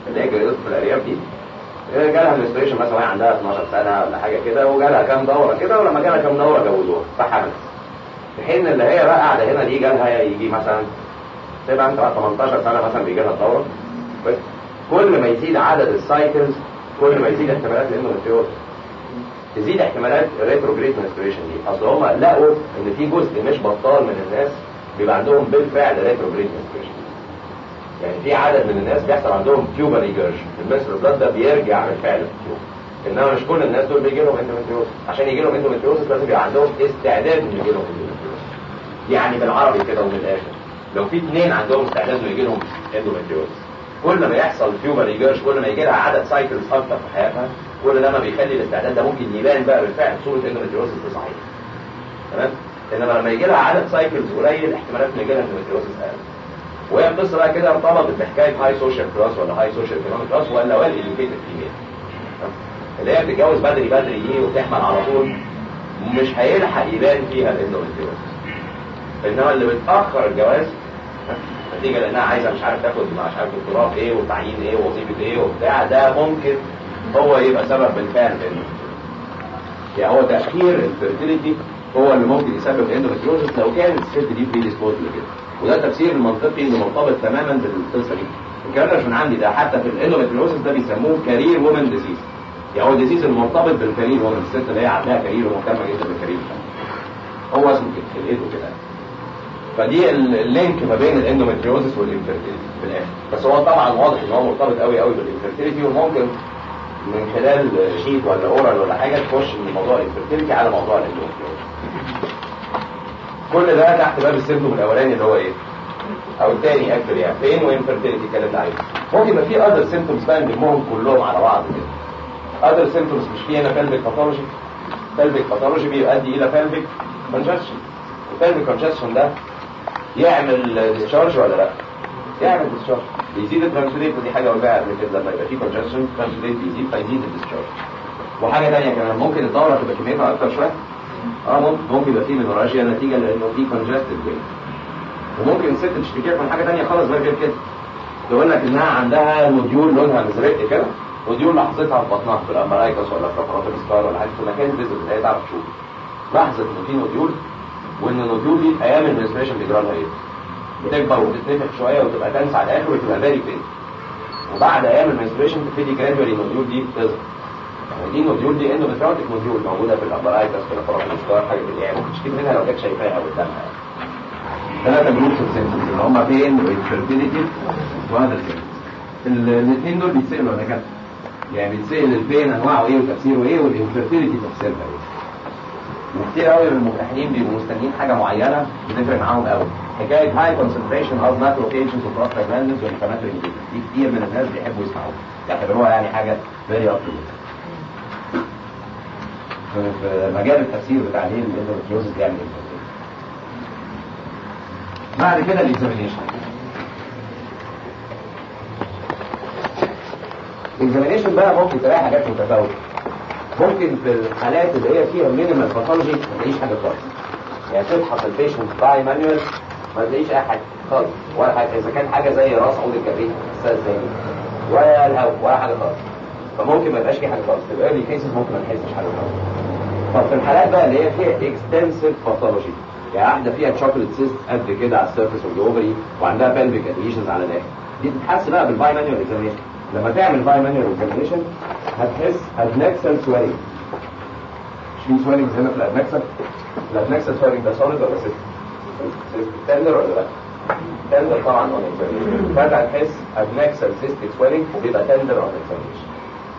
[SPEAKER 1] اللي هي جريدة في الارياف دي جالها منستريشن مثلا وهي عندها 12 سنه ولا حاجه كده وجالها كام دوره كده ولما جالها كام دوره جوزوها فحملت في حين اللي هي بقى قاعده هنا دي جالها يجي مثلا تبقى انت بقى 18 سنه مثلا بيجي لها الدوره كويس؟ كل ما يزيد عدد السايكلز كل ما يزيد احتمالات الاندوميتريوز تزيد احتمالات ريتروجريد منستريشن دي اصل هم لقوا ان في جزء مش بطال من الناس بيبقى عندهم بالفعل ريتروجريد منستريشن يعني في عدد من الناس بيحصل عندهم تيوبر ريجرش المصر البلد ده بيرجع بالفعل للتيوب انما مش كل الناس دول بيجي لهم اندوميتريوز عشان يجي لهم اندوميتريوز لازم يبقى عندهم استعداد انه يجي لهم اندوميتريوز يعني بالعربي كده ومن الاخر لو في اثنين عندهم استعداد انه يجي لهم اندوميتريوز كل ما يحصل تيوبر ريجرش كل ما يجي لها عدد سايكلز اكتر في حياتها كل ده ما بيخلي الاستعداد ده ممكن يبان بقى بالفعل صوره اندوميتريوز دي صحيح تمام انما لما يجي لها عدد سايكلز قليل احتمالات ان يجي لها اندوميتريوز اقل وهي القصه بقى كده ارتبطت بحكايه هاي سوشيال كلاس ولا هاي سوشيال ايكونوميك كلاس ولا ويل اديوكيتد فيميل اللي هي بتتجوز بدري بدري دي وبتحمل على طول مش هيلحق يبان فيها الاندوميتريوز انما اللي بتاخر الجواز نتيجه لانها عايزه مش عارف تاخد مش عارف دكتوراه في ايه وتعيين ايه ووظيفه ايه وبتاع ده ممكن هو يبقى سبب بالفعل في يعني هو تاخير الفيرتيليتي هو اللي ممكن يسبب اندوميتريوزس لو كانت الست دي بري ديسبوز لكده وده تفسير المنطقي اللي مرتبط تماما بالقصه دي الكلام ده مش من عندي ده حتى في الاندوميتريوزس ده بيسموه كارير وومن ديزيز يعني هو ديزيز المرتبط بالكارير وومن الست اللي هي عندها كارير ومهتمه جدا بالكارير هو اسمه كده الايد وكده فدي اللينك ما بين الاندوميتريوزس والانفيرتيليتي في الاخر بس هو طبعا واضح ان هو مرتبط قوي قوي بالانفيرتيليتي وممكن من خلال شيت ولا اورال ولا حاجه تخش من موضوع الانفيرتيليتي على موضوع الاندوميتريوزس كل ده تحت باب السيمتوم الاولاني اللي هو ايه او الثاني اكتر يعني بين وانفيرتيليتي اتكلمنا عليه ممكن يبقى في اذر سيمتومز بقى نلمهم كلهم على بعض كده اذر سيمتومز مش في هنا فالفيك باثولوجي فالفيك باثولوجي بيؤدي الى فالفيك كونجكشن الفالفيك كونجكشن ده يعمل ديسشارج ولا لا يعمل ديسشارج بيزيد الترانسليت ودي حاجه قلناها قبل كده لما يبقى في كونجكشن الترانسليت بيزيد فيزيد الديسشارج وحاجه ثانيه كمان ممكن الدوره تبقى كميتها اكتر شويه اه ممكن ممكن يبقى في منوراجيا نتيجه لانه في كونجستد وين وممكن الست تشتكي من حاجه ثانيه خالص غير كده تقول لك انها عندها موديول لونها مزرق كده موديول لاحظتها في بطنها في الامرايكس ولا في رفرات السكار ولا حاجه في مكان فيزيبل هي تعرف تشوف لاحظت ان في نوديول وان النوديول دي في ايام المنستريشن بيجرى لها ايه؟ بتكبر وتتنفخ شويه وتبقى تنس على الاخر وتبقى فيري فين وبعد ايام المنستريشن تبتدي جرادولي النوديول دي تظهر يعني دي نوديول دي اندوميتريوتيك نوديول موجوده في الابرايتس في الفراغ الاسكار حاجه كده يعني ممكن تشتكي منها لو كانت شايفاها قدامها ثلاثه جروبس اوف سيمبتومز اللي هم بين والفيرتيليتي وهذا السيمبتوم الاثنين دول بيتسالوا انا كده يعني بيتسال البين انواعه ايه وتفسيره ايه والانفيرتيليتي تفسيرها ايه وكتير قوي من المجتهدين بيبقوا مستنيين حاجه معينه بتفرق معاهم قوي حكايه هاي كونسنتريشن اوف ماكروفيجز وبروستات جلاندز والانفلاماتوري دي كتير من الناس بيحبوا يسمعوها يعتبروها يعني حاجه فيري اب في مجال التفسير بتاع ليه الاندوميتريوزس بيعمل ايه بعد كده الاكزامينيشن الاكزامينيشن بقى ممكن تلاقي حاجات متفاوته ممكن في الحالات اللي هي فيها مينيمال باثولوجي ما تلاقيش حاجه خالص يعني تفحص البيشنت باي مانيوال ما تلاقيش اي حاجه خالص ولا حاجه اذا كان حاجه زي راس عود الكبريت استاذ زي ولا الهواء ولا حاجه خالص فممكن ما يبقاش في حاجه خالص في الايرلي كيسز ممكن ما نحسش حاجه خالص طب في الحالات بقى اللي هي فيها اكستنسيف باثولوجي يعني واحده فيها تشوكلت سيست قد كده على السيرفيس اوف الاوفري وعندها بلفيك اديشنز على الاخر دي بتتحس بقى بالباي مانيوال اكزامينشن لما تعمل باي مانيوال اكزامينشن هتحس ادنكسل سويلنج مش في سويلنج هنا في الادنكسل الادنكسل سويلنج ده سوليد ولا سيست؟ سيست تندر ولا لا؟ تندر طبعا اون اكزامينشن فانت هتحس ادنكسل سيستيك سويلنج وبيبقى تندر اون اكزامينشن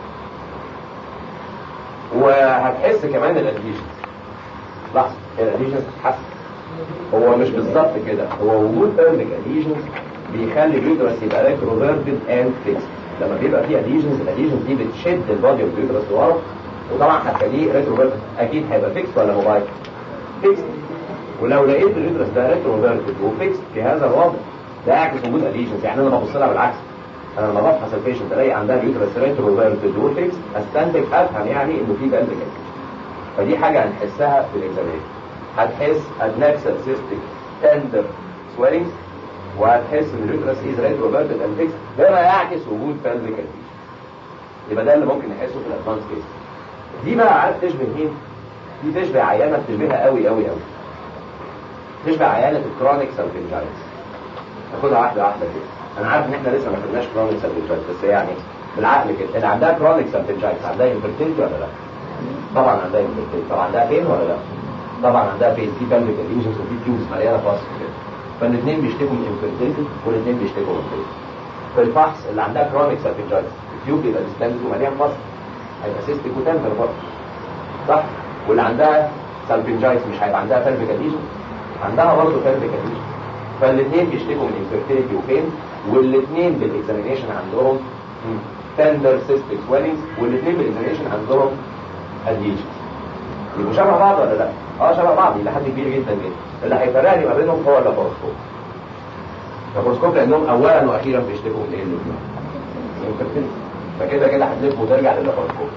[SPEAKER 1] وهتحس كمان الاديشن لحظه الاديشن هتتحس هو مش بالظبط كده هو وجود بيرمك اديشنز بيخلي اليوترس يبقى ريتروفيرتد اند فيكس لما بيبقى فيه اديشنز الاديشنز دي بتشد البادي اوف اليوترس لورا وطبعا هتخليه ريتروفيرتد اكيد هيبقى فيكس ولا موبايل فيكس ولو لقيت اليوترس ده ريتروفيرتد وفيكس في هذا الوضع ده يعكس وجود اديشنز يعني انا ببص لها بالعكس انا لما بفحص البيشنت الاقي عندها اليوترس ريتروفيرتد وفيكس استنتج افهم يعني انه في بلد كده فدي حاجه هنحسها في الاكزامينشن هتحس adnexal cystic tender swelling وهتحس ان اليوترس از ريتروفيرتد اند فيكس ده ما يعكس وجود pelvic يبقى ده اللي ممكن نحسه في الادفانس كيس دي بقى عارف تشبه مين؟ دي تشبه عيانه بتشبهها قوي قوي قوي تشبه عيانه الكرونيك سالفنجايتس ناخدها واحده واحده كده انا عارف ان احنا لسه ما خدناش كرونيك سالفنجايتس بس يعني بالعقل كده اللي عندها كرونيك سالفنجايتس عندها انفرتيلتي ولا لا؟ طبعا عندها انفرتيلتي طبعا عندها بين ولا لا؟ طبعا عندها بين في pelvic lesions وفي تيوبس مليانه فاصل كده فالاثنين بيشتكوا من انفرتيلتي والاثنين بيشتكوا من بين في الفحص اللي عندها كرونيك سالفنجايتس التيوب يبقى ديستندد ومليان فاصل هيبقى سيستيك وتنفر برضه صح واللي عندها سالفنجايتس مش هيبقى عندها pelvic lesion عندها برضه pelvic lesion فالاثنين بيشتكوا من انفرتيلتي وبين والاثنين بالاكزامينيشن عندهم تندر سيستيك سويلنجز والاثنين بالاكزامينيشن عندهم اديشن يبقوا شبه بعض ولا لا؟ اه شبه بعض الى حد كبير جدا جدا اللي هيفرقني ما بينهم هو اللاباروسكوب اللاباروسكوب لانهم اولا واخيرا بيشتكوا من ايه اللي فكده كده هتلف وترجع للاباروسكوب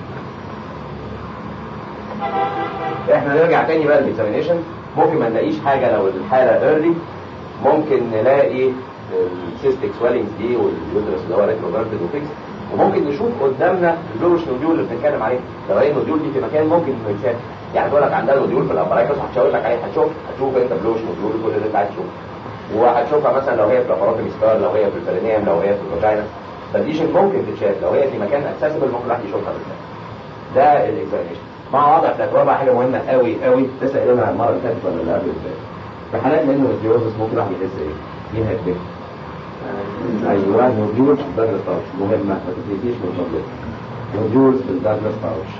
[SPEAKER 1] احنا نرجع تاني بقى للاكزامينيشن ممكن ما نلاقيش حاجه لو الحاله ايرلي ممكن نلاقي السيستيك سويلنجز دي واليوترس اللي هو ريتروفيرتد وفيكس وممكن نشوف قدامنا اللوش نوديول اللي بنتكلم عليه لو هي النوديول دي في مكان ممكن انه يتشاف يعني تقول لك عندها نوديول في الابرايكس وهتشاور لك عليه هتشوف هتشوف انت بلوش نوديول كل اللي انت عايز تشوفه وهتشوفها مثلا لو هي في لاباراتومي ستار لو هي في البرينيوم لو هي في الفاجينا فالديشن ممكن تتشاف لو هي في مكان اكسسبل ممكن الواحد يشوفها بالذات ده الاكزامينشن مع وضع الاعتبار بقى حاجه مهمه قوي قوي لسه قايلينها المره اللي فاتت ولا اللي قبل اللي فاتت في حالات منه الديوزس ممكن الواحد يحس ايه؟ مين هيكتب؟ ايوه نوديول في الداجلاس باوتش مهمه ما تنسيش من فضلك نوديول في الداجلاس باوتش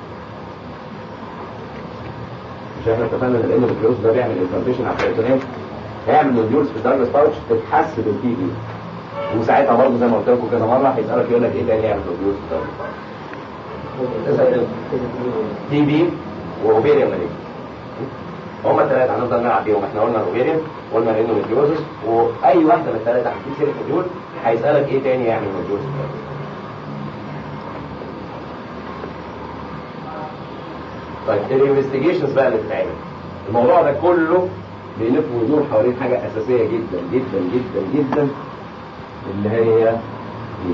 [SPEAKER 1] مش احنا اتفقنا ان الانوفيروس ده بيعمل انفلتريشن على البريتونيوم هيعمل نوديولز في الداجلاس باوتش تتحس بالتي بي وساعتها برضه زي ما قلت لكم كده مره هيسالك يقول لك ايه تاني يعمل نوديولز في الداجلاس باوتش تي بي واوفيريان ماليك هما الثلاثه هنفضل نلعب بيهم احنا قلنا الاوفيريان قلنا الاندوميتريوزس واي واحده من الثلاثه هتجيب سيره نوديول هيسالك ايه تاني يعمل نوديول طيب الانفستيجيشنز بقى اللي بتتعمل الموضوع ده كله بيلف ويدور حوالين حاجه اساسيه جدا جدا جدا جدا اللي هي دي.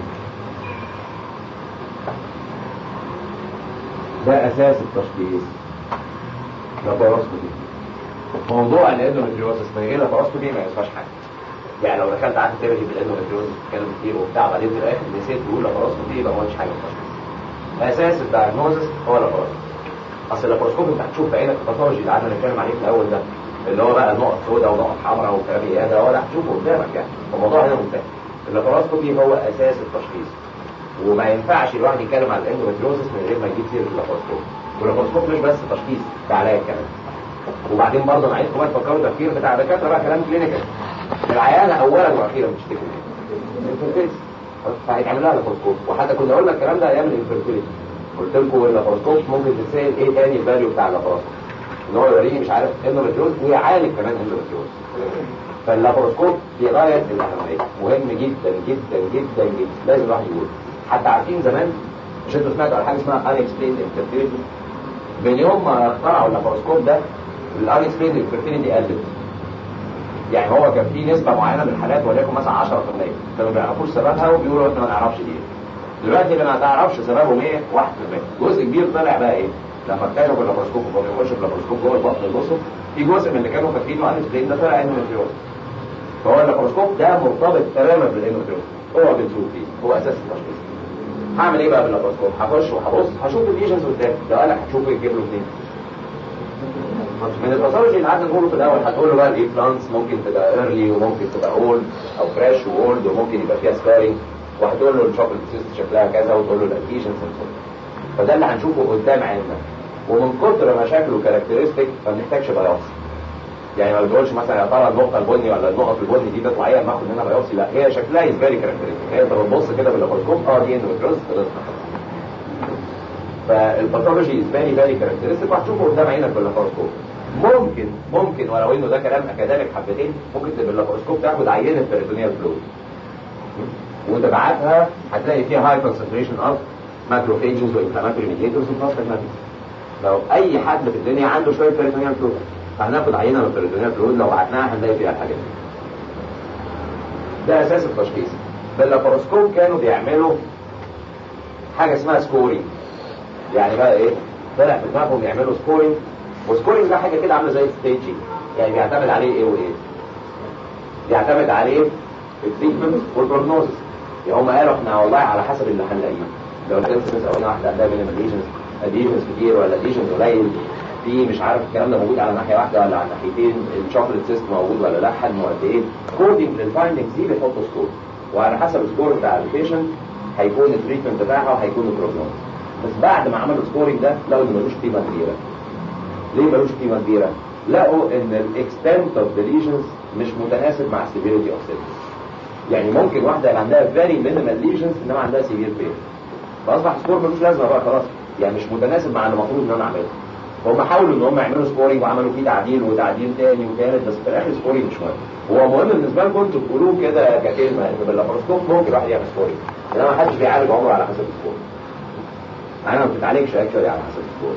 [SPEAKER 1] ده اساس التشخيص لاباروسكوبي موضوع الاندوميتريوزس من غير لاباروسكوبي ما ينفعش حاجه يعني لو دخلت قعدت تبكي بالاندوميتريوزس تتكلم كتير وبتاع بعدين في الاخر نسيت تقول لاباروسكوبي يبقى ما قلتش حاجه في اساس الدايجنوزس هو لاباروسكوبي اصل اللاباروسكوب انت هتشوف بعينك الباثولوجي اللي قعدنا نتكلم عليه في الاول ده اللي هو بقى نقط سوداء ونقط حمراء والكلام ايه ده ولا هتشوفه قدامك يعني الموضوع هنا منتهي اللاباروسكوبي هو اساس التشخيص وما ينفعش الواحد يتكلم على الاندوميتريوزس من غير ما يجيب سيره اللاباروسكوب واللاباروسكوب مش بس تشخيص ده علاج كمان وبعدين برضه انا عايزكم بقى تفكروا تفكير بتاع دكاتره بقى كلام كلينيكال العيانه اولا واخيرا بتشتكي من الانفيرتيلتي فهيتعمل لها لاباروسكوب وحتى كنا قلنا الكلام ده ايام الانفيرتيلتي قلت لكم اللاباروسكوب ممكن تتسال ايه تاني الفاليو بتاع اللاباروسكوب ان هو يوريني مش عارف اندوميتريوز ويعالج كمان اندوميتريوز فاللاباروسكوب في غايه الاهميه مهم جدا جدا جدا جدا لازم الواحد يقول حتى عارفين زمان مش انتوا سمعتوا على حاجه اسمها unexplained infertility من يوم ما اخترعوا اللاباروسكوب ده الانكسبليند انفيرتيليتي قلت يعني هو كان في نسبه معينه من الحالات وليكن مثلا 10% كانوا ما بيعرفوش سببها وبيقولوا احنا ما نعرفش دي دلوقتي اللي ما تعرفش سببهم ايه 1% جزء كبير طلع بقى ايه لما اكتشفوا اللاباروسكوب وبقوا يخشوا اللاباروسكوب جوه البطن يبصوا في جزء من اللي كانوا فاكرينه انكسبليند ده طلع اندوميتريوز فهو اللاباروسكوب ده مرتبط تماما بالاندوميتريوز هو بنشوف فيه هو اساس التشخيص هعمل ايه بقى باللاباروسكوب هخش وهبص هشوف الليجنز قدامي لو قال لك هتشوف يجيب له منين من الباثولوجي اللي قعدنا نقوله في الاول هتقول له بقى الايه بلانس ممكن تبقى ايرلي وممكن تبقى اولد او فريش واولد وممكن يبقى فيها سكارينج وهتقول له الشوكليت سيست شكلها كذا وتقول له الاديشنز فده اللي هنشوفه قدام عيننا ومن كتر ما شكله كاركترستيك ما بنحتاجش بايوبسي يعني ما بتقولش مثلا يا ترى النقطه البني ولا النقط البني دي تطلع ايه ناخد منها بايوبسي لا هي شكلها از فيري كاركترستيك هي انت بتبص كده باللابروسكوب اه دي اندوميتريوز فالباثولوجي از فيري فيري كاركترستيك وهتشوفه قدام عينك باللابروسكوب ممكن ممكن ولو انه ده كلام اكاديميك حبتين ممكن باللابروسكوب تاخد عينه بيريتونيال فلويد وتبعتها هتلاقي فيها هاي كونسنتريشن اوف ماكروفيجز وانفلاماتوري ميديتورز وبروستاجماتيك لو اي حد في الدنيا عنده شويه بيريتونيال فلويد فهناخد عينه من البيريتونيال فلويد لو بعتناها هنلاقي فيها الحاجات دي ده اساس التشخيص باللاباروسكوب كانوا بيعملوا حاجه اسمها سكورينج يعني بقى ايه طلع في دماغهم يعملوا سكورينج وسكورينج ده حاجه كده عامله زي ستيجنج يعني بيعتمد عليه ايه وايه بيعتمد عليه التريتمنت والبروجنوزس يعني هم قالوا احنا والله على حسب اللي هنلاقيه لو الانسنس او واحده عندها مينيمال ليجنز ليجنز كتير ولا ليجنز قليل في مش عارف الكلام ده موجود على ناحيه واحده ولا على ناحيتين الشوكليت سيست موجود ولا لا حجمه قد ايه كودنج للفايندنجز دي بيحطوا سكور وعلى حسب السكور بتاع البيشنت هيكون التريتمنت بتاعها وهيكون البروجنوز بس بعد ما عملوا سكورنج ده لقوا ان ملوش قيمه كبيره ليه ملوش قيمه كبيره؟ لقوا ان الاكستنت اوف ذا ليجنز مش متناسب مع السيفيريتي اوف سيلز يعني ممكن واحده يبقى عندها فيري مينيمال ليجنز انما عندها سيفير بين فاصبح السكور ملوش لازمه بقى خلاص يعني مش متناسب مع اللي المفروض ان انا اعمله فهم حاولوا ان هم يعملوا سكورينج وعملوا فيه تعديل وتعديل تاني وتالت بس في الاخر سكورينج مش مهم هو مهم بالنسبه لكم انتوا تقولوه كده ككلمه ان باللابروسكوب ممكن واحد يعمل سكورينج انما ما حدش بيعالج عمره على حسب السكور انا ما بتتعالجش اكشولي على حسب السكور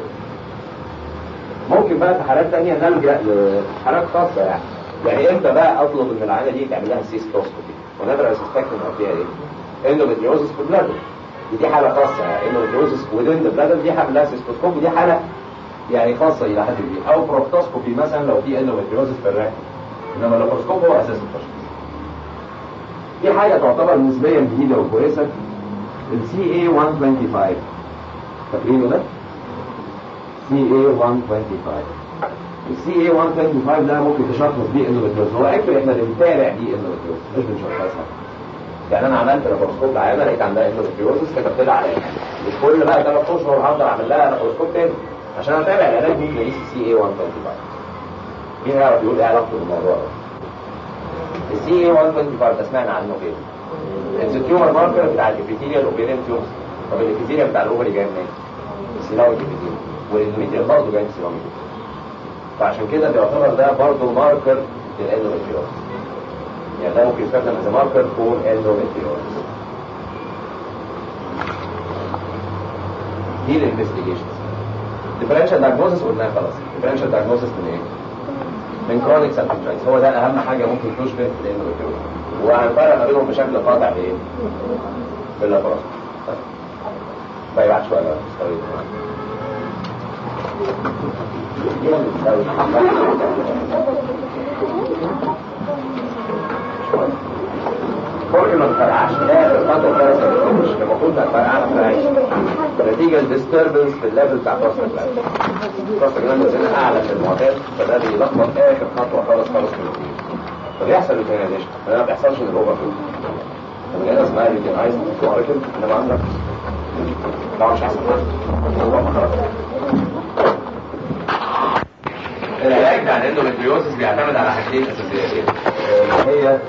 [SPEAKER 1] ممكن بقى في حالات تانية نلجأ لحالات خاصة يعني يعني امتى بقى اطلب ان العينة دي تعمل لها سيستوسكوبي ونبرا سسبكت ان فيها ايه اندوميتريوزس في البلادر دي حالة خاصة يعني اندوميتريوزس within the bladder دي حالة لها سيستوسكوب ودي حالة يعني خاصة الى حد كبير او بروكتوسكوبي مثلا لو في اندوميتريوزس في الرحم انما اللابروسكوب هو اساس التشخيص دي حاجة تعتبر نسبيا جديدة وكويسة السي اي 125 فاكرينه ده؟ سي اي 125 السي اي 125 ده ممكن تشخص بيه اندوميتريوز هو اكشلي احنا بنتابع بيه اندوميتريوز مش بنشخصها يعني انا عملت لابروسكوب لعيانه لقيت عندها اندوميتريوزس كتبت لها عليها مش كل بقى ثلاث اشهر هقدر اعمل لها لابروسكوب تاني عشان اتابع العلاج ممكن اقيس السي اي 125 مين يعرف يقول ايه علاقته بالموضوع ده؟ السي اي 125 ده سمعنا عنه كده التيومر ماركر بتاع الابيثيليال اوبيريان تيومرز طب الابيثيليال بتاع الاوفري جاي منين؟ السيلاوي الابيثيليال والاندوميتريال برضه جاي من السيلاوي فعشان كده بيعتبر ده برضه ماركر للاندوميتريوز يعني ده ممكن يستخدم از ماركر فور اندوميتريوز دي الانفستيجيشنز ديفرنشال دايجنوستس قلناها خلاص ديفرنشال دايجنوستس من ايه؟ من كرونيك سالفنجايتس هو ده اهم حاجه ممكن تشبه الاندوميتريوز وهنفرق ما بينهم بشكل قاطع بايه؟ باللابراسكوب طيب بعد شويه بقى ممكن ما تفرقعش اخر خطوه ثلاث مش المفروض ما تفرقعش نتيجه الديستربنس في الليفل بتاع البروستات جلاند البروستات جلاند هنا اعلى من المعتاد فده بيلخبط اخر خطوه خالص خالص في الروتين فبيحصل ريتينايزيشن فده ما بيحصلش من الاوفر فلو من هنا اسمها ريتينايز واركل انما عندك لا مش احسن هو خلاص العلاج بتاع الاندوميتريوزس بيعتمد على حاجتين اساسيتين هي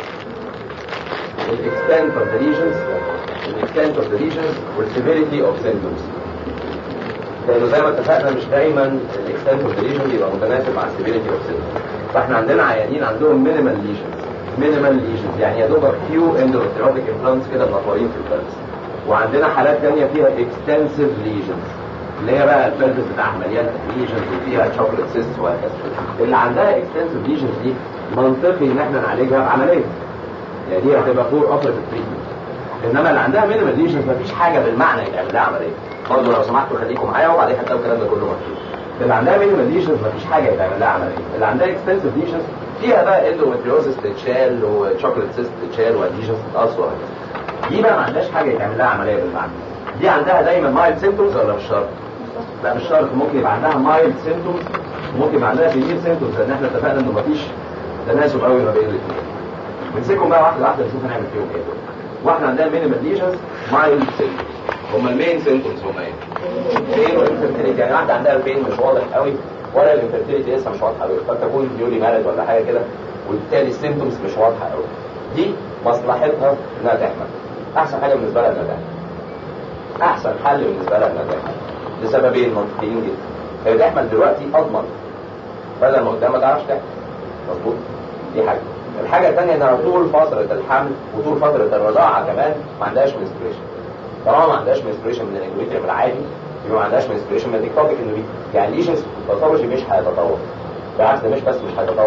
[SPEAKER 1] الاكستنت اوف ذا ليجنز الاكستنت اوف ذا ليجنز والسيفيريتي اوف سيمبتومز لانه زي ما اتفقنا مش دايما الاكستنت اوف ذا ليجنز يبقى متناسب مع السيفيريتي اوف سيمبتومز فاحنا عندنا عيانين عندهم مينيمال ليجنز مينيمال ليجنز يعني يا دوبك فيو اندوميتريوتيك امبلانتس كده منطورين في الفلس وعندنا حالات ثانيه فيها اكستنسيف ليجنز اللي هي بقى الفلس بتاعها مليان ليجنز وفيها شوكليت سيست وهكذا اللي عندها اكستنسيف ليجنز دي منطقي ان احنا نعالجها بعمليه يعني دي هتبقى فور اوبريتيف تريتمنت انما اللي عندها مينيمال ليجنز مفيش حاجه بالمعنى يتعمل لها عمليه برضه لو سمحتوا خليكم معايا وبعدين هتلاقوا الكلام ده كله مكتوب اللي عندها مينيمال ليجنز مفيش حاجه يتعمل لها عمليه اللي عندها اكستنسيف ليجنز فيها بقى اندوميتريوزس تتشال وشوكليت سيست تتشال وليجنز تتقص وهكذا دي بقى ما عندهاش حاجه يتعمل لها عمليه بالمعنى دي عندها دايما مايلد سيمتومز ولا مش شرط؟ لا مش شرط ممكن يبقى عندها مايلد سيمتومز وممكن يبقى عندها سيفير سيمتومز لان احنا اتفقنا انه مفيش تناسب قوي ما بين الاثنين نمسكهم بقى واحده واحده نشوف هنعمل فيهم ايه واحده عندها مينيمال ليجنز مايلد سيمتومز هم المين سيمتومز هم ايه؟ بين والانفرتيليتي يعني واحده عندها البين مش واضح قوي ولا الانفرتيليتي لسه مش واضحه قوي قد تكون نيولي مارد ولا حاجه كده وبالتالي السيمتومز مش واضحه قوي دي مصلحتها انها تحمل احسن حاجه بالنسبه لها انها تحمل احسن حل بالنسبه لها انها تحمل لسببين منطقيين جدا هي تحمل دلوقتي اضمن بدل ما قدام ما تعرفش تحمل مظبوط دي حاجه الحاجه الثانيه انها طول فتره الحمل وطول فتره الرضاعه كمان ما عندهاش منستريشن طالما ما عندهاش منستريشن من الاندوميتريوم العادي يبقى ما عندهاش منستريشن من الديكتوبيك اندوميتريوم يعني ليجنز باثولوجي مش هيتطور بالعكس ده مش بس مش هيتطور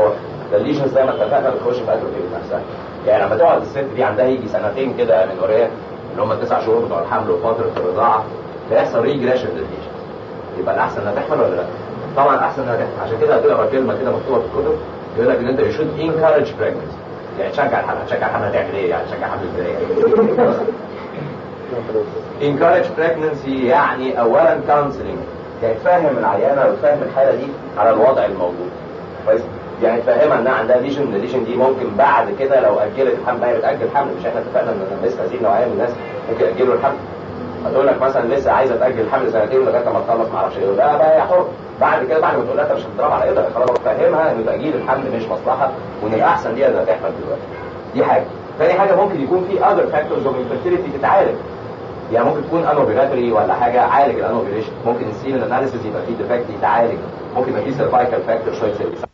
[SPEAKER 1] ده الليجنز زي ما اتفقنا بتخش في اتروفي نفسها يعني لما تقعد الست دي عندها يجي سنتين كده من ورايا اللي هم التسع شهور بتوع الحمل وفتره الرضاعه بيحصل ريجريشن للليجنز يبقى الاحسن انها تحمل ولا لا؟ طبعا الاحسن انها تحمل عشان كده هتقرا كلمه كده مكتوبه في الكتب يقول لك ان انت يشود انكارج بريجنسي يعني تشجع الحمل تشجع الحمل هتعمل ايه يعني تشجع الحمل ازاي encourage pregnancy يعني اولا counseling يعني تفهم العيانه وتفهم الحاله دي على الوضع الموجود كويس يعني تفهمها انها عندها ليجن الليجن دي ممكن بعد كده لو اجلت الحمل هي بتاجل الحمل مش احنا اتفقنا ان لسه هذه النوعيه من الناس ممكن ياجلوا الحمل هتقول لك مثلا لسه عايزه تاجل الحمل سنتين لغايه ما تخلص ما اعرفش ايه لا بقى يا حر بعد كده بعد ما تقول لها انت مش هتضرب على ايدك خلاص فهمها ان تاجيل الحمل مش مصلحه وان الاحسن دي انها تحمل دلوقتي دي حاجه ثاني حاجه ممكن يكون في اذر فاكتورز اوف infertility تتعالج يعني ممكن تكون انوفيلاتري ولا حاجه عالج الانوفيليشن ممكن السيمن اناليسيس يبقى فيه ديفكت يتعالج ممكن يبقى فيه سيرفايكال فاكتور شويه